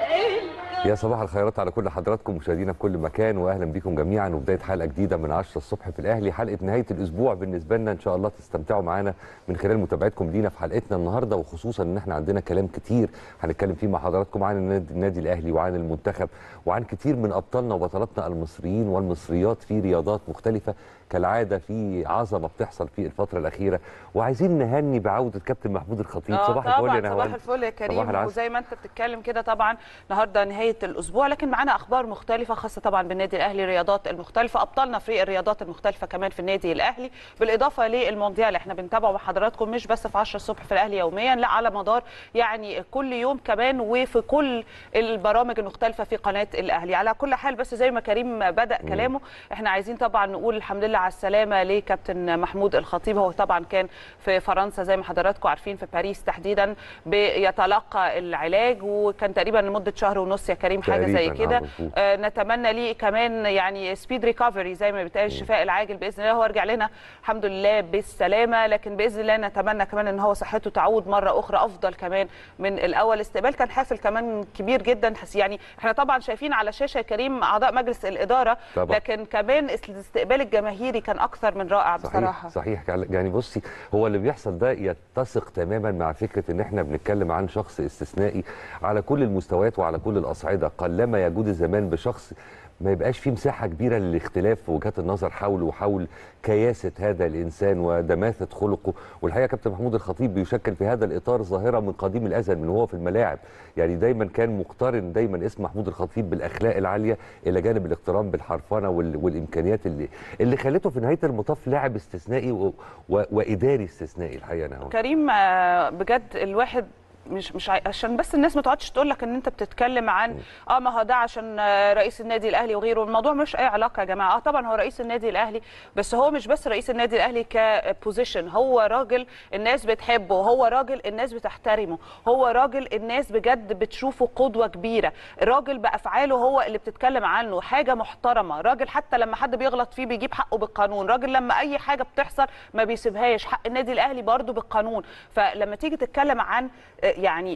يا صباح الخيرات على كل حضراتكم مشاهدينا في كل مكان واهلا بكم جميعا وبدايه حلقه جديده من 10 الصبح في الاهلي حلقه نهايه الاسبوع بالنسبه لنا ان شاء الله تستمتعوا معانا من خلال متابعتكم لينا في حلقتنا النهارده وخصوصا ان احنا عندنا كلام كتير هنتكلم فيه مع حضراتكم عن النادي, النادي الاهلي وعن المنتخب وعن كتير من ابطالنا وبطلاتنا المصريين والمصريات في رياضات مختلفه كالعاده في عظمه بتحصل في الفتره الاخيره وعايزين نهني بعوده كابتن محمود الخطيب آه صباح الفل يا طبعا نهوان صباح الفل يا صباح كريم العسل. وزي ما انت بتتكلم كده طبعا النهارده نهايه الاسبوع لكن معانا اخبار مختلفه خاصه طبعا بالنادي الاهلي الرياضات المختلفه ابطالنا في الرياضات المختلفه كمان في النادي الاهلي بالاضافه للمونديال احنا بنتابعه مع حضراتكم مش بس في 10 الصبح في الاهلي يوميا لا على مدار يعني كل يوم كمان وفي كل البرامج المختلفه في قناه الاهلي على كل حال بس زي ما كريم بدا كلامه احنا عايزين طبعا نقول الحمد لله على السلامه لكابتن محمود الخطيب هو طبعا كان في فرنسا زي ما حضراتكم عارفين في باريس تحديدا بيتلقى العلاج وكان تقريبا لمده شهر ونص يا كريم حاجه زي تقريباً، كده آه، مظبوط. آه، نتمنى ليه كمان يعني سبيد ريكفري زي ما بيتقال الشفاء العاجل باذن الله هو يرجع لنا الحمد لله بالسلامه لكن باذن الله نتمنى كمان ان هو صحته تعود مره اخرى افضل كمان من الاول استقبال كان حافل كمان كبير جدا حس- يعني احنا طبعا شايفين على شاشه يا كريم اعضاء مجلس الاداره طبعاً. لكن كمان الاستقبال الجماهيري كان اكثر من رائع بصراحه صحيح صحيح يعني بصي هو اللي بيحصل ده يتسق تماما مع فكره ان احنا بنتكلم عن شخص استثنائي على كل المستويات وعلى كل الاصعده قلما يجود الزمان بشخص ما يبقاش فيه مساحه كبيره للاختلاف في وجهات النظر حوله وحول كياسه هذا الانسان ودماثه خلقه والحقيقه كابتن محمود الخطيب بيشكل في هذا الاطار ظاهره من قديم الازل من وهو في الملاعب يعني دايما كان مقترن دايما اسم محمود الخطيب بالاخلاق العاليه الى جانب الاقتران بالحرفنه وال- والامكانيات اللي اللي خلته في نهايه المطاف لاعب استثنائي و... و... واداري استثنائي الحقيقه انا كريم آه، بجد الواحد مش مش عاي- عشان بس الناس ما تقعدش تقول لك ان انت بتتكلم عن اه ما هو ده عشان آه، رئيس النادي الاهلي وغيره الموضوع مش اي علاقه يا جماعه اه طبعا هو رئيس النادي الاهلي بس هو مش بس رئيس النادي الاهلي كبوزيشن هو راجل الناس بتحبه هو راجل الناس بتحترمه هو راجل الناس بجد بتشوفه قدوه كبيره راجل بافعاله هو اللي بتتكلم عنه حاجه محترمه راجل حتى لما حد بيغلط فيه بيجيب حقه بالقانون راجل لما اي حاجه بتحصل ما بيسيبهاش حق النادي الاهلي برضه بالقانون فلما تيجي تتكلم عن آه، يعني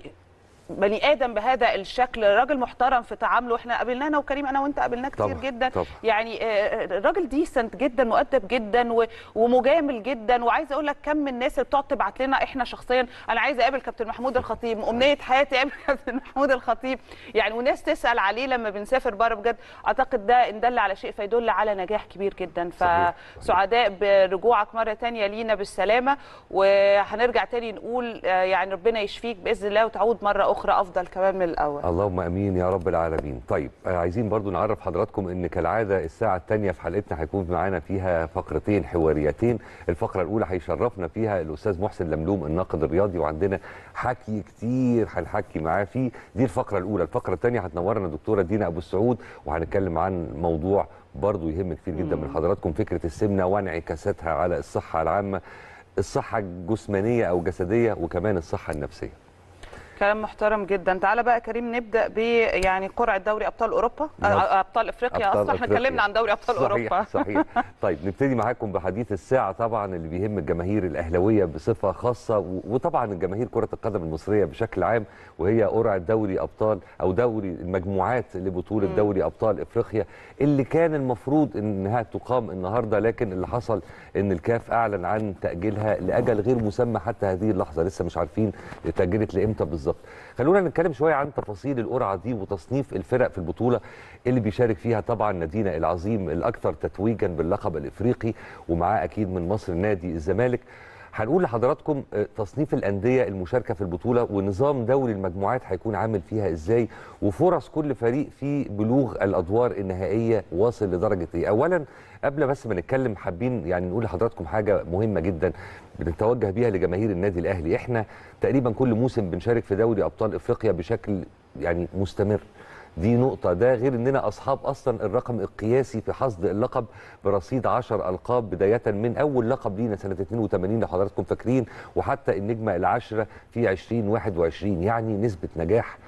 بني ادم بهذا الشكل راجل محترم في تعامله احنا قابلناه انا وكريم انا وانت قابلناه كتير طبعاً، جدا طبعاً. يعني آه، راجل ديسنت جدا مؤدب جدا و- ومجامل جدا وعايزه اقول لك كم من الناس اللي بتقعد تبعت لنا احنا شخصيا انا عايزه اقابل كابتن محمود الخطيب امنيه حياتي اقابل كابتن محمود الخطيب يعني وناس تسال عليه لما بنسافر بره بجد اعتقد ده ان دل على شيء فيدل على نجاح كبير جدا صحيح، فسعداء برجوعك مره تانية لينا بالسلامه وهنرجع تاني نقول آه، يعني ربنا يشفيك باذن الله وتعود مره اخرى افضل كمان من الاول اللهم امين يا رب العالمين طيب آه، عايزين برضو نعرف حضراتكم ان كالعاده الساعه الثانيه في حلقتنا هيكون معانا فيها فقرتين حواريتين الفقره الاولى هيشرفنا فيها الاستاذ محسن لملوم الناقد الرياضي وعندنا حكي كتير هنحكي معاه فيه دي الفقره الاولى الفقره الثانيه هتنورنا دكتوره دينا ابو السعود وهنتكلم عن موضوع برضو يهم كتير جدا من حضراتكم فكره السمنه وانعكاساتها على الصحه العامه الصحه الجسمانيه او جسديه وكمان الصحه النفسيه كلام محترم جدا تعالى بقى كريم نبدا ب يعني قرعه دوري ابطال اوروبا نعم. آه، ابطال افريقيا أبطال اصلا احنا أفريقيا. اتكلمنا عن دوري ابطال صحيح اوروبا صحيح طيب نبتدي معاكم بحديث الساعه طبعا اللي بيهم الجماهير الاهلاويه بصفه خاصه و- وطبعا الجماهير كره القدم المصريه بشكل عام وهي قرعه دوري ابطال او دوري المجموعات لبطوله دوري ابطال افريقيا اللي كان المفروض انها تقام النهارده لكن اللي حصل ان الكاف اعلن عن تاجيلها لاجل غير مسمى حتى هذه اللحظه لسه مش عارفين اتاجلت لامتى بالظبط خلونا نتكلم شويه عن تفاصيل القرعه دي وتصنيف الفرق في البطوله اللي بيشارك فيها طبعا نادينا العظيم الاكثر تتويجا باللقب الافريقي ومعاه اكيد من مصر نادي الزمالك هنقول لحضراتكم آه، تصنيف الانديه المشاركه في البطوله ونظام دوري المجموعات هيكون عامل فيها ازاي وفرص كل فريق في بلوغ الادوار النهائيه واصل لدرجه ايه اولا قبل بس ما نتكلم حابين يعني نقول لحضراتكم حاجه مهمه جدا بنتوجه بيها لجماهير النادي الاهلي احنا تقريبا كل موسم بنشارك في دوري ابطال افريقيا بشكل يعني مستمر دي نقطة ده غير اننا اصحاب اصلا الرقم القياسي في حصد اللقب برصيد 10 القاب بداية من اول لقب لينا سنة 82 لو حضراتكم فاكرين وحتى النجمة العاشرة في 2021 يعني نسبة نجاح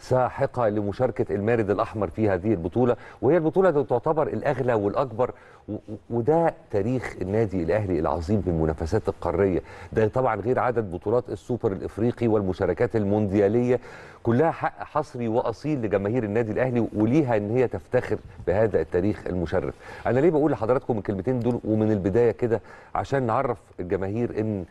ساحقه لمشاركه المارد الاحمر في هذه البطوله وهي البطوله تعتبر الاغلى والاكبر و- و- وده تاريخ النادي الاهلي العظيم في المنافسات القاريه ده طبعا غير عدد بطولات السوبر الافريقي والمشاركات الموندياليه كلها حق حصري واصيل لجماهير النادي الاهلي وليها ان هي تفتخر بهذا التاريخ المشرف انا ليه بقول لحضراتكم الكلمتين دول ومن البدايه كده عشان نعرف الجماهير ان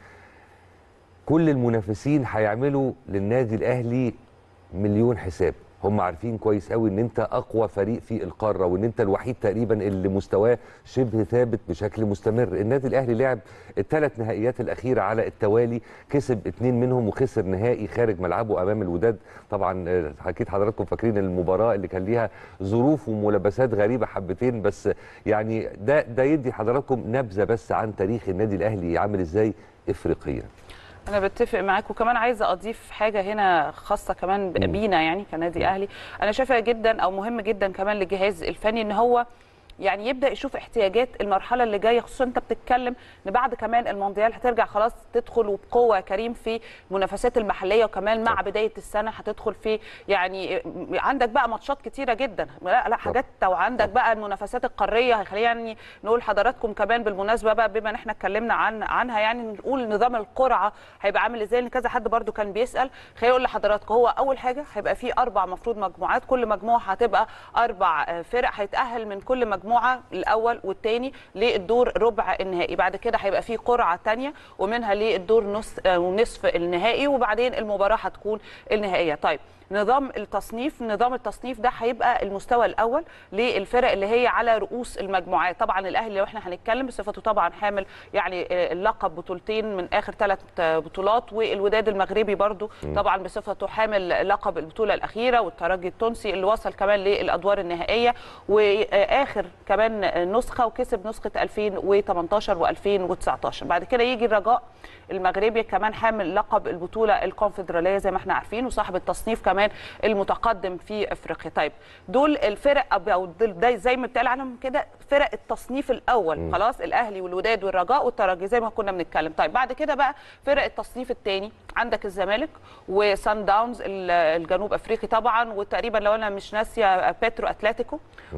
كل المنافسين هيعملوا للنادي الاهلي مليون حساب هم عارفين كويس قوي ان انت اقوى فريق في القاره وان انت الوحيد تقريبا اللي مستواه شبه ثابت بشكل مستمر النادي الاهلي لعب الثلاث نهائيات الاخيره على التوالي كسب اثنين منهم وخسر نهائي خارج ملعبه امام الوداد طبعا آه، اكيد حضراتكم فاكرين المباراه اللي كان ليها ظروف وملابسات غريبه حبتين بس يعني ده ده يدي حضراتكم نبذه بس عن تاريخ النادي الاهلي عامل ازاي افريقيا انا بتفق معاك وكمان عايزه اضيف حاجه هنا خاصه كمان ب- مم. بينا يعني كنادي اهلي انا شايفه جدا او مهم جدا كمان للجهاز الفني ان هو يعني يبدا يشوف احتياجات المرحله اللي جايه خصوصا انت بتتكلم ان بعد كمان المونديال هترجع خلاص تدخل وبقوه يا كريم في المنافسات المحليه وكمان مع طبعا. بدايه السنه هتدخل في يعني عندك بقى ماتشات كتيره جدا لا لا حاجات وعندك بقى المنافسات القاريه هيخلينا يعني نقول لحضراتكم كمان بالمناسبه بقى بما ان احنا اتكلمنا عن عنها يعني نقول نظام القرعه هيبقى عامل ازاي لان كذا حد برضو كان بيسال خليني اقول لحضراتكم هو اول حاجه هيبقى في اربع مفروض مجموعات كل مجموعه هتبقى اربع آه، فرق هيتاهل من كل مجموعه الاول والثاني للدور ربع النهائي بعد كده هيبقى في قرعه ثانيه ومنها للدور نص آه، ونصف النهائي وبعدين المباراه هتكون النهائيه طيب نظام التصنيف نظام التصنيف ده هيبقى المستوى الاول للفرق اللي هي على رؤوس المجموعات طبعا الاهلي لو احنا هنتكلم بصفته طبعا حامل يعني آه، اللقب بطولتين من اخر ثلاث بطولات والوداد المغربي برضو طبعا بصفته حامل لقب البطوله الاخيره والترجي التونسي اللي وصل كمان للادوار النهائيه واخر كمان نسخه وكسب نسخه 2018 و2019 بعد كده يجي الرجاء المغربي كمان حامل لقب البطوله الكونفدراليه زي ما احنا عارفين وصاحب التصنيف كمان المتقدم في افريقيا طيب دول الفرق أو- او دول- ده زي ما بتقال عنهم كده فرق التصنيف الاول خلاص الاهلي والوداد والرجاء والترجي زي ما كنا بنتكلم طيب بعد كده بقى فرق التصنيف الثاني عندك الزمالك وسان داونز ال- الجنوب افريقي طبعا وتقريبا لو انا مش ناسيه بيترو اتلتيكو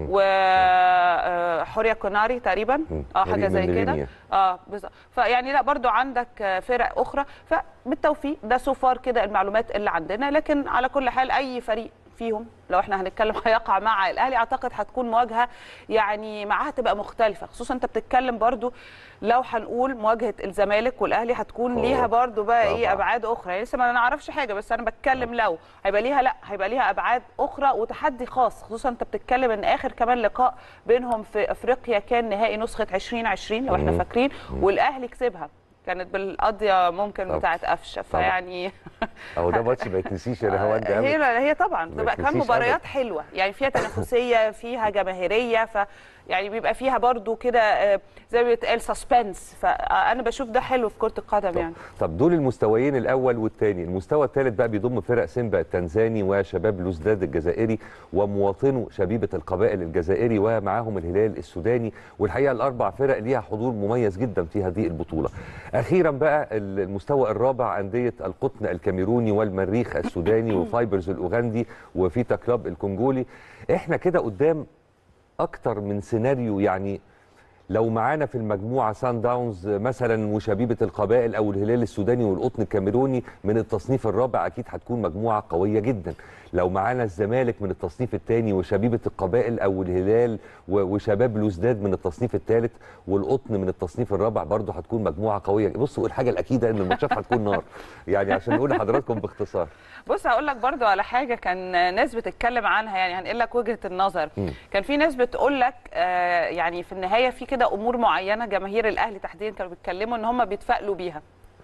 وحوريا كوناري تقريبا اه حاجه فريق زي من كده غينيا. اه بالظبط فيعني لا برضو عندك آه، فرق اخرى فبالتوفيق ده سوفار كده المعلومات اللي عندنا لكن على كل حال اي فريق فيهم لو احنا هنتكلم هيقع مع الاهلي اعتقد هتكون مواجهه يعني معاها تبقى مختلفه خصوصا انت بتتكلم برضو لو هنقول مواجهه الزمالك والاهلي هتكون أوه، ليها برضو بقى ايه طبعاً. ابعاد اخرى يعني لسه ما نعرفش حاجه بس انا بتكلم لو هيبقى ليها لا هيبقى ليها ابعاد اخرى وتحدي خاص خصوصا انت بتتكلم ان اخر كمان لقاء بينهم في افريقيا كان نهائي نسخه 2020 لو احنا مم. فاكرين والاهلي كسبها كانت بالقضيه ممكن طبعاً. بتاعت قفشه فيعني اهو ده ماتش ما يتنسيش يا هو انت هي هي طبعا ما بتبقى كمان يتنسيش مباريات أبداً. حلوه يعني فيها تنافسيه فيها جماهيريه ف يعني بيبقى فيها برضو كده آه، زي ما بيتقال سسبنس فانا بشوف ده حلو في كره القدم يعني طب دول المستويين الاول والثاني المستوى الثالث بقى بيضم فرق سيمبا التنزاني وشباب لوزداد الجزائري ومواطنو شبيبه القبائل الجزائري ومعاهم الهلال السوداني والحقيقه الاربع فرق ليها حضور مميز جدا في هذه البطوله اخيرا بقى المستوى الرابع انديه القطن الكاميروني والمريخ السوداني وفايبرز الاوغندي وفيتا كلاب الكونجولي احنا كده قدام اكتر من سيناريو يعني لو معانا في المجموعه سان داونز مثلا وشبيبه القبائل او الهلال السوداني والقطن الكاميروني من التصنيف الرابع اكيد هتكون مجموعه قويه جدا لو معانا الزمالك من التصنيف الثاني وشبيبه القبائل او الهلال و- وشباب لوزداد من التصنيف الثالث والقطن من التصنيف الرابع برضه هتكون مجموعه قويه بصوا الحاجه الاكيده ان الماتشات هتكون نار يعني عشان نقول لحضراتكم باختصار بص هقول لك برضو على حاجه كان ناس بتتكلم عنها يعني هنقول لك وجهه النظر مم. كان في ناس بتقول لك آه يعني في النهايه في كده امور معينه جماهير الاهلي تحديدا كانوا بيتكلموا ان هم بيتفائلوا بيها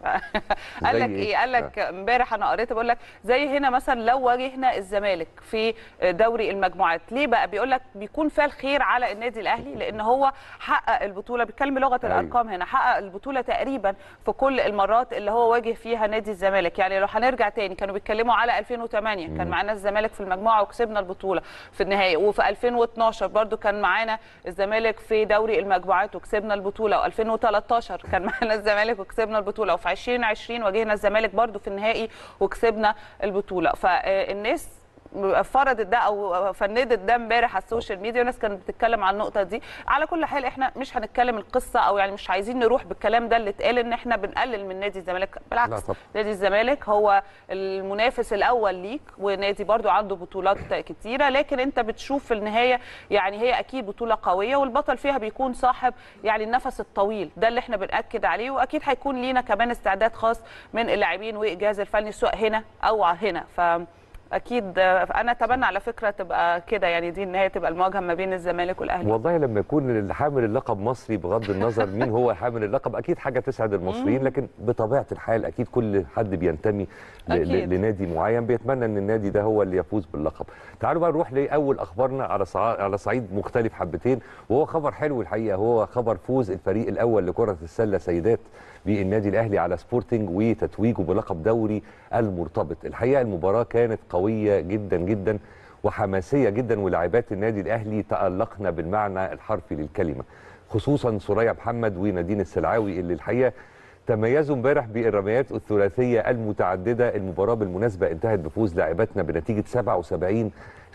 قال زي لك إيه؟ ايه قال لك امبارح انا قريت بقول لك زي هنا مثلا لو واجهنا الزمالك في دوري المجموعات ليه بقى بيقول لك بيكون فيها الخير على النادي الاهلي لان هو حقق البطوله بيتكلم لغه أيوة. الارقام هنا حقق البطوله تقريبا في كل المرات اللي هو واجه فيها نادي الزمالك يعني لو هنرجع تاني كانوا بيتكلموا على 2008 كان معانا الزمالك في المجموعه وكسبنا البطوله في النهائي وفي 2012 برضو كان معانا الزمالك في دوري المجموعات وكسبنا البطوله و2013 كان معانا الزمالك وكسبنا البطوله وفي 2020 واجهنا الزمالك برضو في النهائي وكسبنا البطوله فالناس فرضت ده او فندت ده امبارح على السوشيال ميديا والناس كانت بتتكلم عن النقطه دي على كل حال احنا مش هنتكلم القصه او يعني مش عايزين نروح بالكلام ده اللي اتقال ان احنا بنقلل من نادي الزمالك لا بالعكس طبعا. نادي الزمالك هو المنافس الاول ليك ونادي برضو عنده بطولات كتيره لكن انت بتشوف في النهايه يعني هي اكيد بطوله قويه والبطل فيها بيكون صاحب يعني النفس الطويل ده اللي احنا بناكد عليه واكيد هيكون لينا كمان استعداد خاص من اللاعبين والجهاز الفني سواء هنا او هنا ف اكيد انا اتمنى على فكره تبقى كده يعني دي النهايه تبقى المواجهه ما بين الزمالك والاهلي والله لما يكون حامل اللقب مصري بغض النظر مين هو حامل اللقب اكيد حاجه تسعد المصريين لكن بطبيعه الحال اكيد كل حد بينتمي ل- ل- أكيد. لنادي معين بيتمنى ان النادي ده هو اللي يفوز باللقب تعالوا بقى نروح لاول اخبارنا على صع- على صعيد مختلف حبتين وهو خبر حلو الحقيقه هو خبر فوز الفريق الاول لكره السله سيدات بالنادي الاهلي على سبورتنج وتتويجه بلقب دوري المرتبط الحقيقه المباراه كانت قويه جدا جدا وحماسيه جدا ولاعبات النادي الاهلي تالقن بالمعنى الحرفي للكلمه خصوصا سوريا محمد ونادين السلعاوي اللي الحقيقه تميزوا امبارح بالرميات الثلاثيه المتعدده المباراه بالمناسبه انتهت بفوز لاعباتنا بنتيجه 77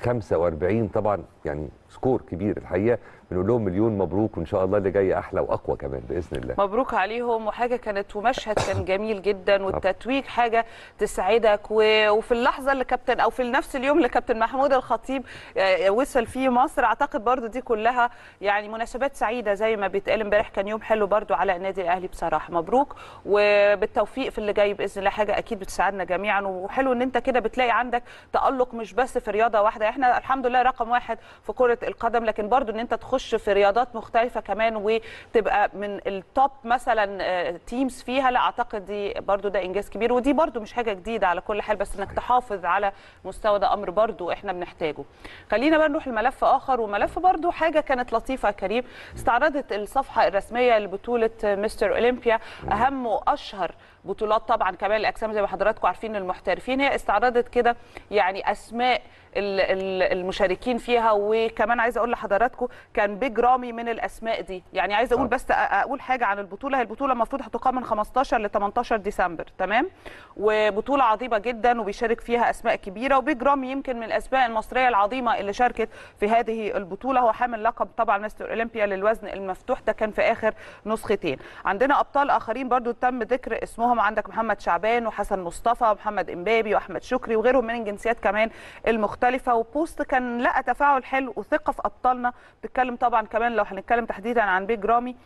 45 طبعا يعني سكور كبير الحقيقه بنقول لهم مليون مبروك وان شاء الله اللي جاي احلى واقوى كمان باذن الله مبروك عليهم وحاجه كانت ومشهد كان جميل جدا والتتويج حاجه تسعدك و- وفي اللحظه اللي كابتن او في نفس اليوم اللي كابتن محمود الخطيب آه، وصل فيه مصر اعتقد برضو دي كلها يعني مناسبات سعيده زي ما بيتقال امبارح كان يوم حلو برضو على النادي الاهلي بصراحه مبروك وبالتوفيق في اللي جاي باذن الله حاجه اكيد بتساعدنا جميعا وحلو ان انت كده بتلاقي عندك تالق مش بس في رياضه واحده احنا الحمد لله رقم واحد في كره القدم لكن برضو ان انت تخش في رياضات مختلفه كمان وتبقى من التوب مثلا تيمز فيها لا اعتقد دي برضو ده انجاز كبير ودي برضو مش حاجه جديده على كل حال بس انك تحافظ على مستوى ده امر برضو احنا بنحتاجه خلينا بقى نروح لملف اخر وملف برضو حاجه كانت لطيفه يا كريم استعرضت الصفحه الرسميه لبطوله مستر اولمبيا اهم واشهر بطولات طبعا كمان الاجسام زي ما حضراتكم عارفين المحترفين هي استعرضت كده يعني اسماء ال- ال- المشاركين فيها وكمان عايزه اقول لحضراتكم كان بيج رامي من الاسماء دي يعني عايزه اقول آه. بس أ- اقول حاجه عن البطوله هي البطوله المفروض هتقام من 15 ل 18 ديسمبر تمام وبطوله عظيمه جدا وبيشارك فيها اسماء كبيره وبيج رامي يمكن من الاسماء المصريه العظيمه اللي شاركت في هذه البطوله هو حامل لقب طبعا مستر اولمبيا للوزن المفتوح ده كان في اخر نسختين عندنا ابطال اخرين برضو تم ذكر اسمهم عندك محمد شعبان وحسن مصطفى ومحمد امبابي واحمد شكري وغيرهم من الجنسيات كمان المختلفه وبوست كان لقى تفاعل حلو وثقه في ابطالنا بتتكلم طبعا كمان لو هنتكلم تحديدا عن بيج رامي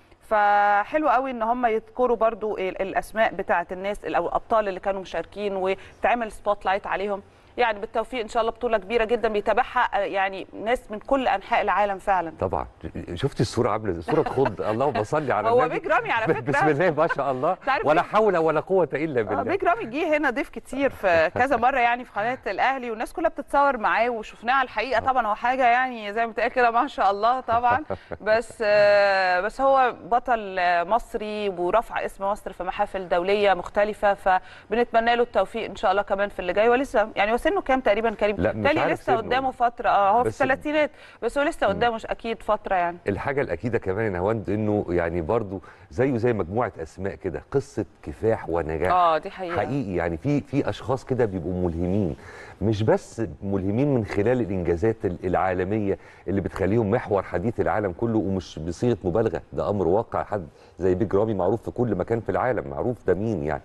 فحلو قوي ان هم يذكروا برضو ال- الاسماء بتاعه الناس او الابطال اللي كانوا مشاركين وتعمل سبوت لايت عليهم يعني بالتوفيق ان شاء الله بطوله كبيره جدا بيتابعها آه، يعني ناس من كل انحاء العالم فعلا طبعا شفتي الصوره عامله ازاي صوره تخض اللهم صل على هو النبي بيج رامي على فكره بسم الله ما شاء الله تعرف ولا إيه؟ حول ولا قوه الا آه، بالله بيج رامي جه هنا ضيف كتير في كذا مره يعني في قناه الاهلي والناس كلها بتتصور معاه وشفناه على الحقيقه طبعا هو حاجه يعني زي ما بتقال كده ما شاء الله طبعا بس آه، بس هو بطل آه، مصري ورفع اسم مصر في محافل دوليه مختلفه فبنتمنى له التوفيق ان شاء الله كمان في اللي جاي ولسه يعني هو سنه كام تقريبا كريم لا، مش تالي عارف لسه سنه. قدامه فتره اه هو في بس- الثلاثينات بس هو لسه قدامه اكيد فتره يعني الحاجه الاكيده كمان يا نهاوند انه يعني برضو زيه زي مجموعه اسماء كده قصه كفاح ونجاح اه دي حقيقه حقيقي يعني في في اشخاص كده بيبقوا ملهمين مش بس ملهمين من خلال الانجازات ال- العالميه اللي بتخليهم محور حديث العالم كله ومش بصيغه مبالغه ده امر واقع حد زي بيج رامي معروف في كل مكان في العالم معروف ده مين يعني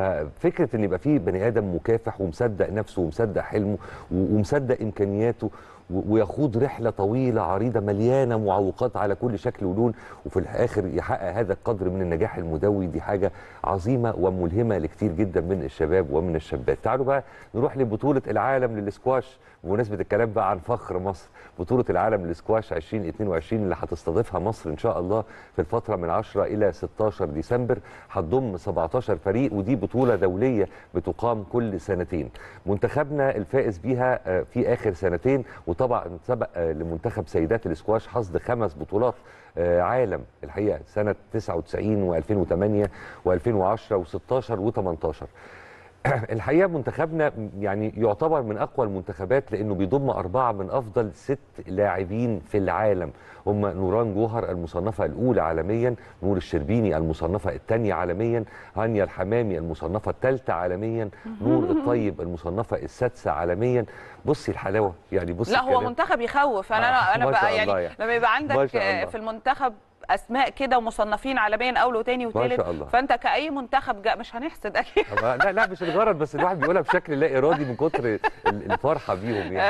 ففكره ان يبقى في بني ادم مكافح ومصدق نفسه ومصدق حلمه و- ومصدق امكانياته و- ويخوض رحله طويله عريضه مليانه معوقات على كل شكل ولون وفي الاخر يحقق هذا القدر من النجاح المدوي دي حاجه عظيمه وملهمه لكتير جدا من الشباب ومن الشابات تعالوا بقى نروح لبطوله العالم للسكواش بمناسبه الكلام بقى عن فخر مصر بطوله العالم للسكواش 2022 اللي هتستضيفها مصر ان شاء الله في الفتره من 10 الى 16 ديسمبر هتضم 17 فريق ودي بطوله دوليه بتقام كل سنتين منتخبنا الفائز بيها آه، في اخر سنتين وطبعا سبق آه، لمنتخب سيدات الاسكواش حصد خمس بطولات آه، عالم الحقيقه سنه 99 و2008 و2010 و16 و18 الحقيقه منتخبنا يعني يعتبر من اقوى المنتخبات لانه بيضم اربعه من افضل ست لاعبين في العالم هم نوران جوهر المصنفه الاولى عالميا نور الشربيني المصنفه الثانيه عالميا هانيا الحمامي المصنفه الثالثه عالميا نور الطيب المصنفه السادسه عالميا بصي الحلاوه يعني بصي لا هو الكلام. منتخب يخوف انا آه، انا ما بقى شاء يعني الله يعني. لما يبقى ما عندك شاء آه، الله. في المنتخب اسماء كده ومصنفين عالميا اول وثاني ما وثالث شاء الله. فانت كاي منتخب جا مش هنحسد اكيد طب لا لا مش الغرض بس الواحد بيقولها بشكل لا ارادي من كتر ال- الفرحه بيهم يعني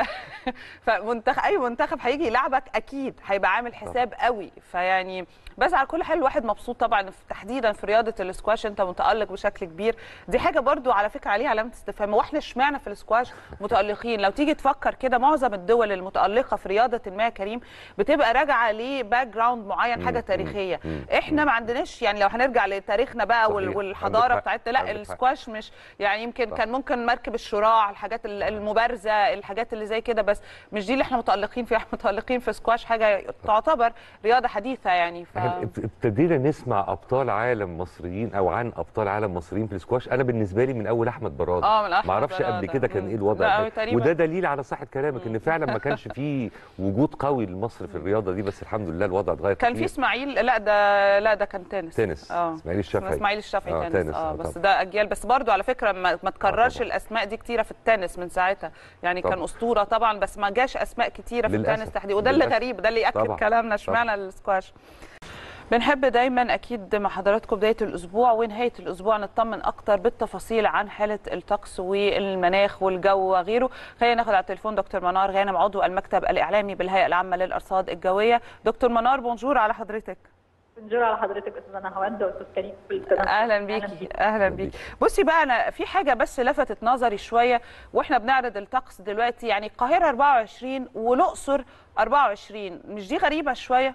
فمنتخب اي منتخب هيجي يلعبك اكيد هيبقى عامل حساب قوي فيعني بس على كل حال الواحد مبسوط طبعا في- تحديدا في رياضه الاسكواش انت متالق بشكل كبير دي حاجه برضو على فكره عليها علامه استفهام واحنا اشمعنى في الاسكواش متالقين لو تيجي تفكر كده معظم الدول المتالقه في رياضه ما يا كريم بتبقى راجعه لباك جراوند معين حاجه مم، تاريخيه مم، احنا ما عندناش يعني لو هنرجع لتاريخنا بقى وال- صحيح. والحضاره عندك حق، بتاعتنا لا عندك حق. الاسكواش مش يعني يمكن صح. كان ممكن مركب الشراع الحاجات ال- المبارزه الحاجات اللي زي كده بس مش دي اللي احنا متالقين فيها احنا متالقين في سكواش حاجه تعتبر رياضه حديثه يعني ف... احنا اب- ابتدينا نسمع ابطال عالم مصريين او عن ابطال عالم مصريين في السكواش انا بالنسبه لي من اول احمد براد اه من أحمد ما اعرفش برادة. قبل كده كان مم. ايه الوضع لا، ده. تقريباً. وده دليل على صحه كلامك ان فعلا ما كانش فيه وجود قوي لمصر في الرياضه دي بس الحمد لله الوضع اتغير كان في كتير. اسماعيل لا ده لا ده كان تنس تنس اه اسماعيل الشافعي اسماعيل الشافعي آه، تنس, تنس، اه آه، بس طبعاً. ده اجيال بس برضو على فكره ما, ما تكررش طبعاً. الاسماء دي كتيره في التنس من ساعتها يعني كان طبعاً. اسطوره طبعا بس ما جاش اسماء كتيره في للأسف. التنس تحديدا وده اللي للأسف. غريب ده اللي ياكد طبعاً. كلامنا اشمعنى السكواش بنحب دايما اكيد مع حضراتكم بدايه الاسبوع ونهايه الاسبوع نطمن اكتر بالتفاصيل عن حاله الطقس والمناخ والجو وغيره خلينا ناخد على التليفون دكتور منار غانم عضو المكتب الاعلامي بالهيئه العامه للارصاد الجويه دكتور منار بونجور على حضرتك بنجور على حضرتك استاذ نهاوند واستاذ كريم في القناه اهلا بيكي اهلا بيكي بصي بقى انا في حاجه بس لفتت نظري شويه واحنا بنعرض الطقس دلوقتي يعني القاهره 24 والاقصر 24 مش دي غريبه شويه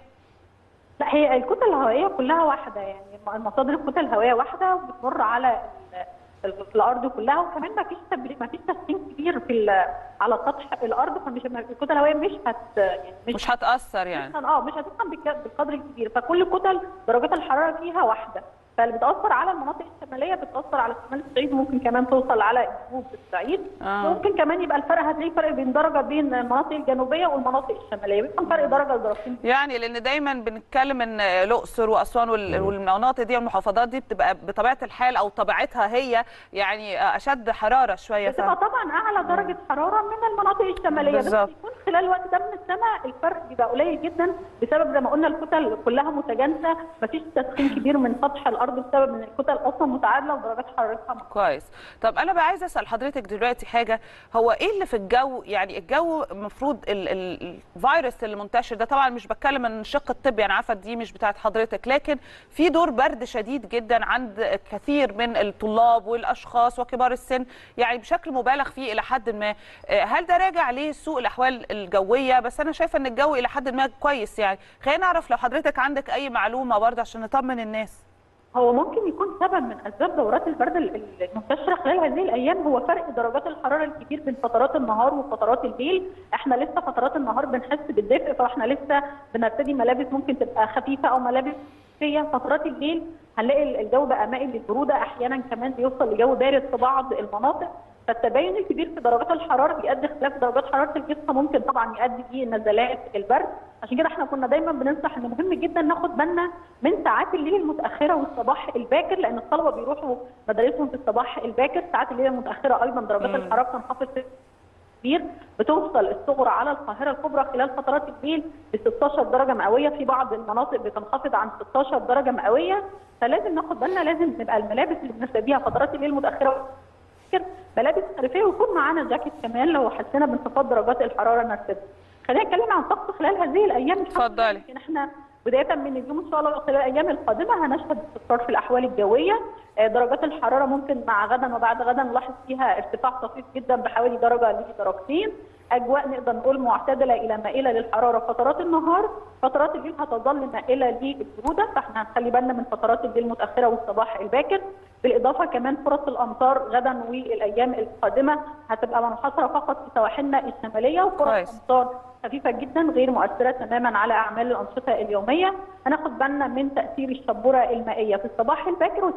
لا هي الكتل الهوائيه كلها واحده يعني المصادر الكتل الهوائيه واحده وبتمر على ال- ال- الارض كلها وكمان ما فيش تبريد ما فيش تسخين كبير في ال- على سطح الارض فمش الكتل الهوائيه مش هت يعني مش هتاثر يعني هتسخن اه مش هتسخن بالك- بالقدر الكبير فكل كتل درجات الحراره فيها واحده فاللي بتاثر على المناطق الشماليه بتاثر على شمال الصعيد ممكن كمان توصل على جنوب الصعيد آه. ممكن كمان يبقى الفرق هتلاقي فرق بين درجه بين المناطق الجنوبيه والمناطق الشماليه بيبقى فرق درجه لدرجتين يعني لان دايما بنتكلم ان الاقصر واسوان وال- والمناطق دي والمحافظات دي بتبقى بطبيعه الحال او طبيعتها هي يعني اشد حراره شويه ف... بتبقى طبعا اعلى درجه حراره من المناطق الشماليه بالظبط. بس يكون خلال الوقت ده من السنه الفرق بيبقى قليل جدا بسبب زي ما قلنا الكتل كلها متجانسه مفيش تسخين كبير من سطح الارض بسبب ان الكتل اصلا متعادله ودرجات حرارتها كويس طب انا بقى عايزه اسال حضرتك دلوقتي حاجه هو ايه اللي في الجو يعني الجو المفروض ال- ال- الفيروس اللي منتشر ده طبعا مش بتكلم من الشق الطبي انا عارفه دي مش بتاعت حضرتك لكن في دور برد شديد جدا عند كثير من الطلاب والاشخاص وكبار السن يعني بشكل مبالغ فيه الى حد ما آه، هل ده راجع لسوء الاحوال الجويه بس انا شايفه ان الجو الى حد ما كويس يعني خلينا نعرف لو حضرتك عندك اي معلومه برضه عشان نطمن الناس هو ممكن يكون سبب من اسباب دورات البرد ال- المنتشره خلال هذه الايام هو فرق درجات الحراره الكبير بين فترات النهار وفترات الليل، احنا لسه فترات النهار بنحس بالدفء فاحنا لسه بنرتدي ملابس ممكن تبقى خفيفه او ملابس فيه فترات الليل هنلاقي الجو بقى مائل للبروده احيانا كمان بيوصل لجو بارد في بعض المناطق فالتباين الكبير في درجات الحراره بيؤدي اختلاف درجات حراره الجسم ممكن طبعا يؤدي لنزلات البرد عشان كده احنا كنا دايما بننصح ان مهم جدا ناخد بالنا من ساعات الليل المتاخره والصباح الباكر لان الطلبه بيروحوا مدارسهم في الصباح الباكر ساعات الليل المتاخره ايضا درجات مم. الحراره بتنخفض كبير بتوصل الصغرى على القاهره الكبرى خلال فترات الليل ل 16 درجه مئويه في بعض المناطق بتنخفض عن 16 درجه مئويه فلازم ناخد بالنا لازم نبقى الملابس اللي بنرتديها فترات الليل المتاخره ملابس خريفيه ويكون معانا جاكيت كمان لو حسينا بانخفاض درجات الحراره نرتدي. خلينا نتكلم عن الطقس خلال هذه الايام الحمد لله اتفضلي. يمكن احنا بدايه من اليوم ان شاء الله خلال الايام القادمه هنشهد استقرار في الاحوال الجويه آه، درجات الحراره ممكن مع غدا وبعد غدا نلاحظ فيها ارتفاع طفيف جدا بحوالي درجه لدرجتين اجواء نقدر نقول معتدله الى مائله للحراره فترات النهار فترات الليل هتظل مائله للبروده فاحنا هنخلي بالنا من فترات الليل المتاخره والصباح الباكر بالاضافه كمان فرص الامطار غدا والايام القادمه هتبقى منحصره فقط في سواحلنا الشماليه كويس. وفرص امطار خفيفه جدا غير مؤثره تماما على اعمال الانشطه اليوميه هناخد بالنا من تاثير الشبوره المائيه في الصباح الباكر والساعات المغ-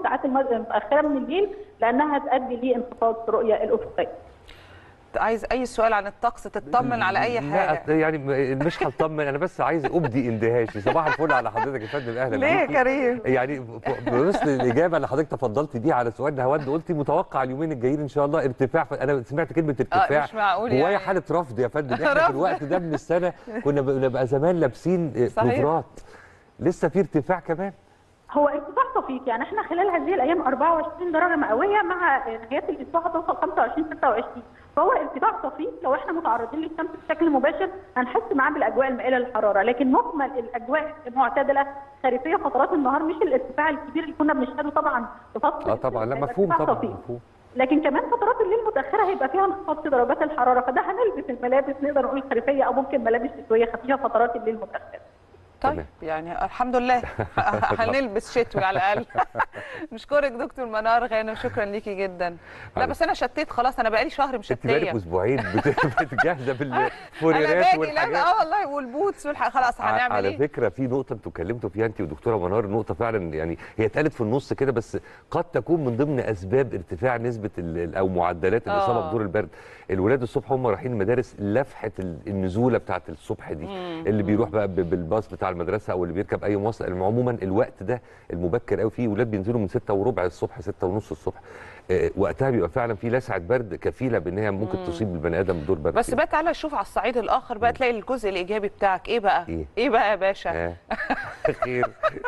متاخره من الليل لانها تؤدي لانخفاض في الرؤيه الافقيه عايز اي سؤال عن الطقس تطمن على اي حاجه لا يعني م- مش هطمن انا بس عايز ابدي اندهاشي صباح الفل على حضرتك يا فندم اهلا ليه يا بيكي. كريم يعني ف- بمثل الاجابه اللي حضرتك تفضلت بيها على سؤال نهاوند قلتي متوقع اليومين الجايين ان شاء الله ارتفاع ف... انا سمعت كلمه ارتفاع مش معقول هوايه يعني. حاله رفض يا فندم احنا في رفض. الوقت ده من السنه كنا بنبقى زمان لابسين صحيح. نظرات لسه في ارتفاع كمان هو ارتفاع طفيف يعني احنا خلال هذه الايام 24 درجه مئويه مع نهايه الاسبوع هتوصل 25 26 فهو ارتفاع طفيف لو احنا متعرضين للشمس بشكل مباشر هنحس معاه بالاجواء المائله للحراره لكن مجمل الاجواء معتدله خريفيه فترات النهار مش الارتفاع الكبير اللي كنا بنشهده طبعا في فتره اه طبعا لا هيبقى مفهوم ارتفاع طبعا طفيف. مفهوم لكن كمان فترات الليل المتاخره هيبقى فيها انخفاض في درجات الحراره فده هنلبس الملابس نقدر نقول خريفيه او ممكن ملابس شتويه خفيفه فترات الليل المتاخره طيب تمام. يعني الحمد لله هنلبس شتوي على الاقل نشكرك دكتور منار غانم شكرا ليكي جدا لا معلش. بس انا شتيت خلاص انا بقالي شهر انت بقالك مشتيه اسبوعين بت- بتجهزه انا بالفوريرات باجي لا والحاجات اه والله والبوتس والح... خلاص ع- هنعمل على ايه فكره في نقطه انتوا اتكلمتوا فيها انت ودكتوره منار نقطه فعلا يعني هي اتقالت في النص كده بس قد تكون من ضمن اسباب ارتفاع نسبه ال- ال- او معدلات الاصابه آه. بدور البرد الولاد الصبح هم رايحين المدارس لفحه ال- النزوله بتاعه الصبح دي اللي بيروح بقى ب- بالباص بتاع المدرسه او اللي بيركب اي مواصله عموما الوقت ده المبكر قوي فيه ولاد بينزلوا من 6 وربع الصبح 6 ونص الصبح آه، وقتها بيبقى فعلا في لسعه برد كفيله بان هي ممكن تصيب البني ادم بدور برد بس بقى تعالى نشوف على الصعيد الاخر بقى تلاقي الجزء الايجابي بتاعك ايه بقى إيه؟ ايه بقى يا باشا آه. خير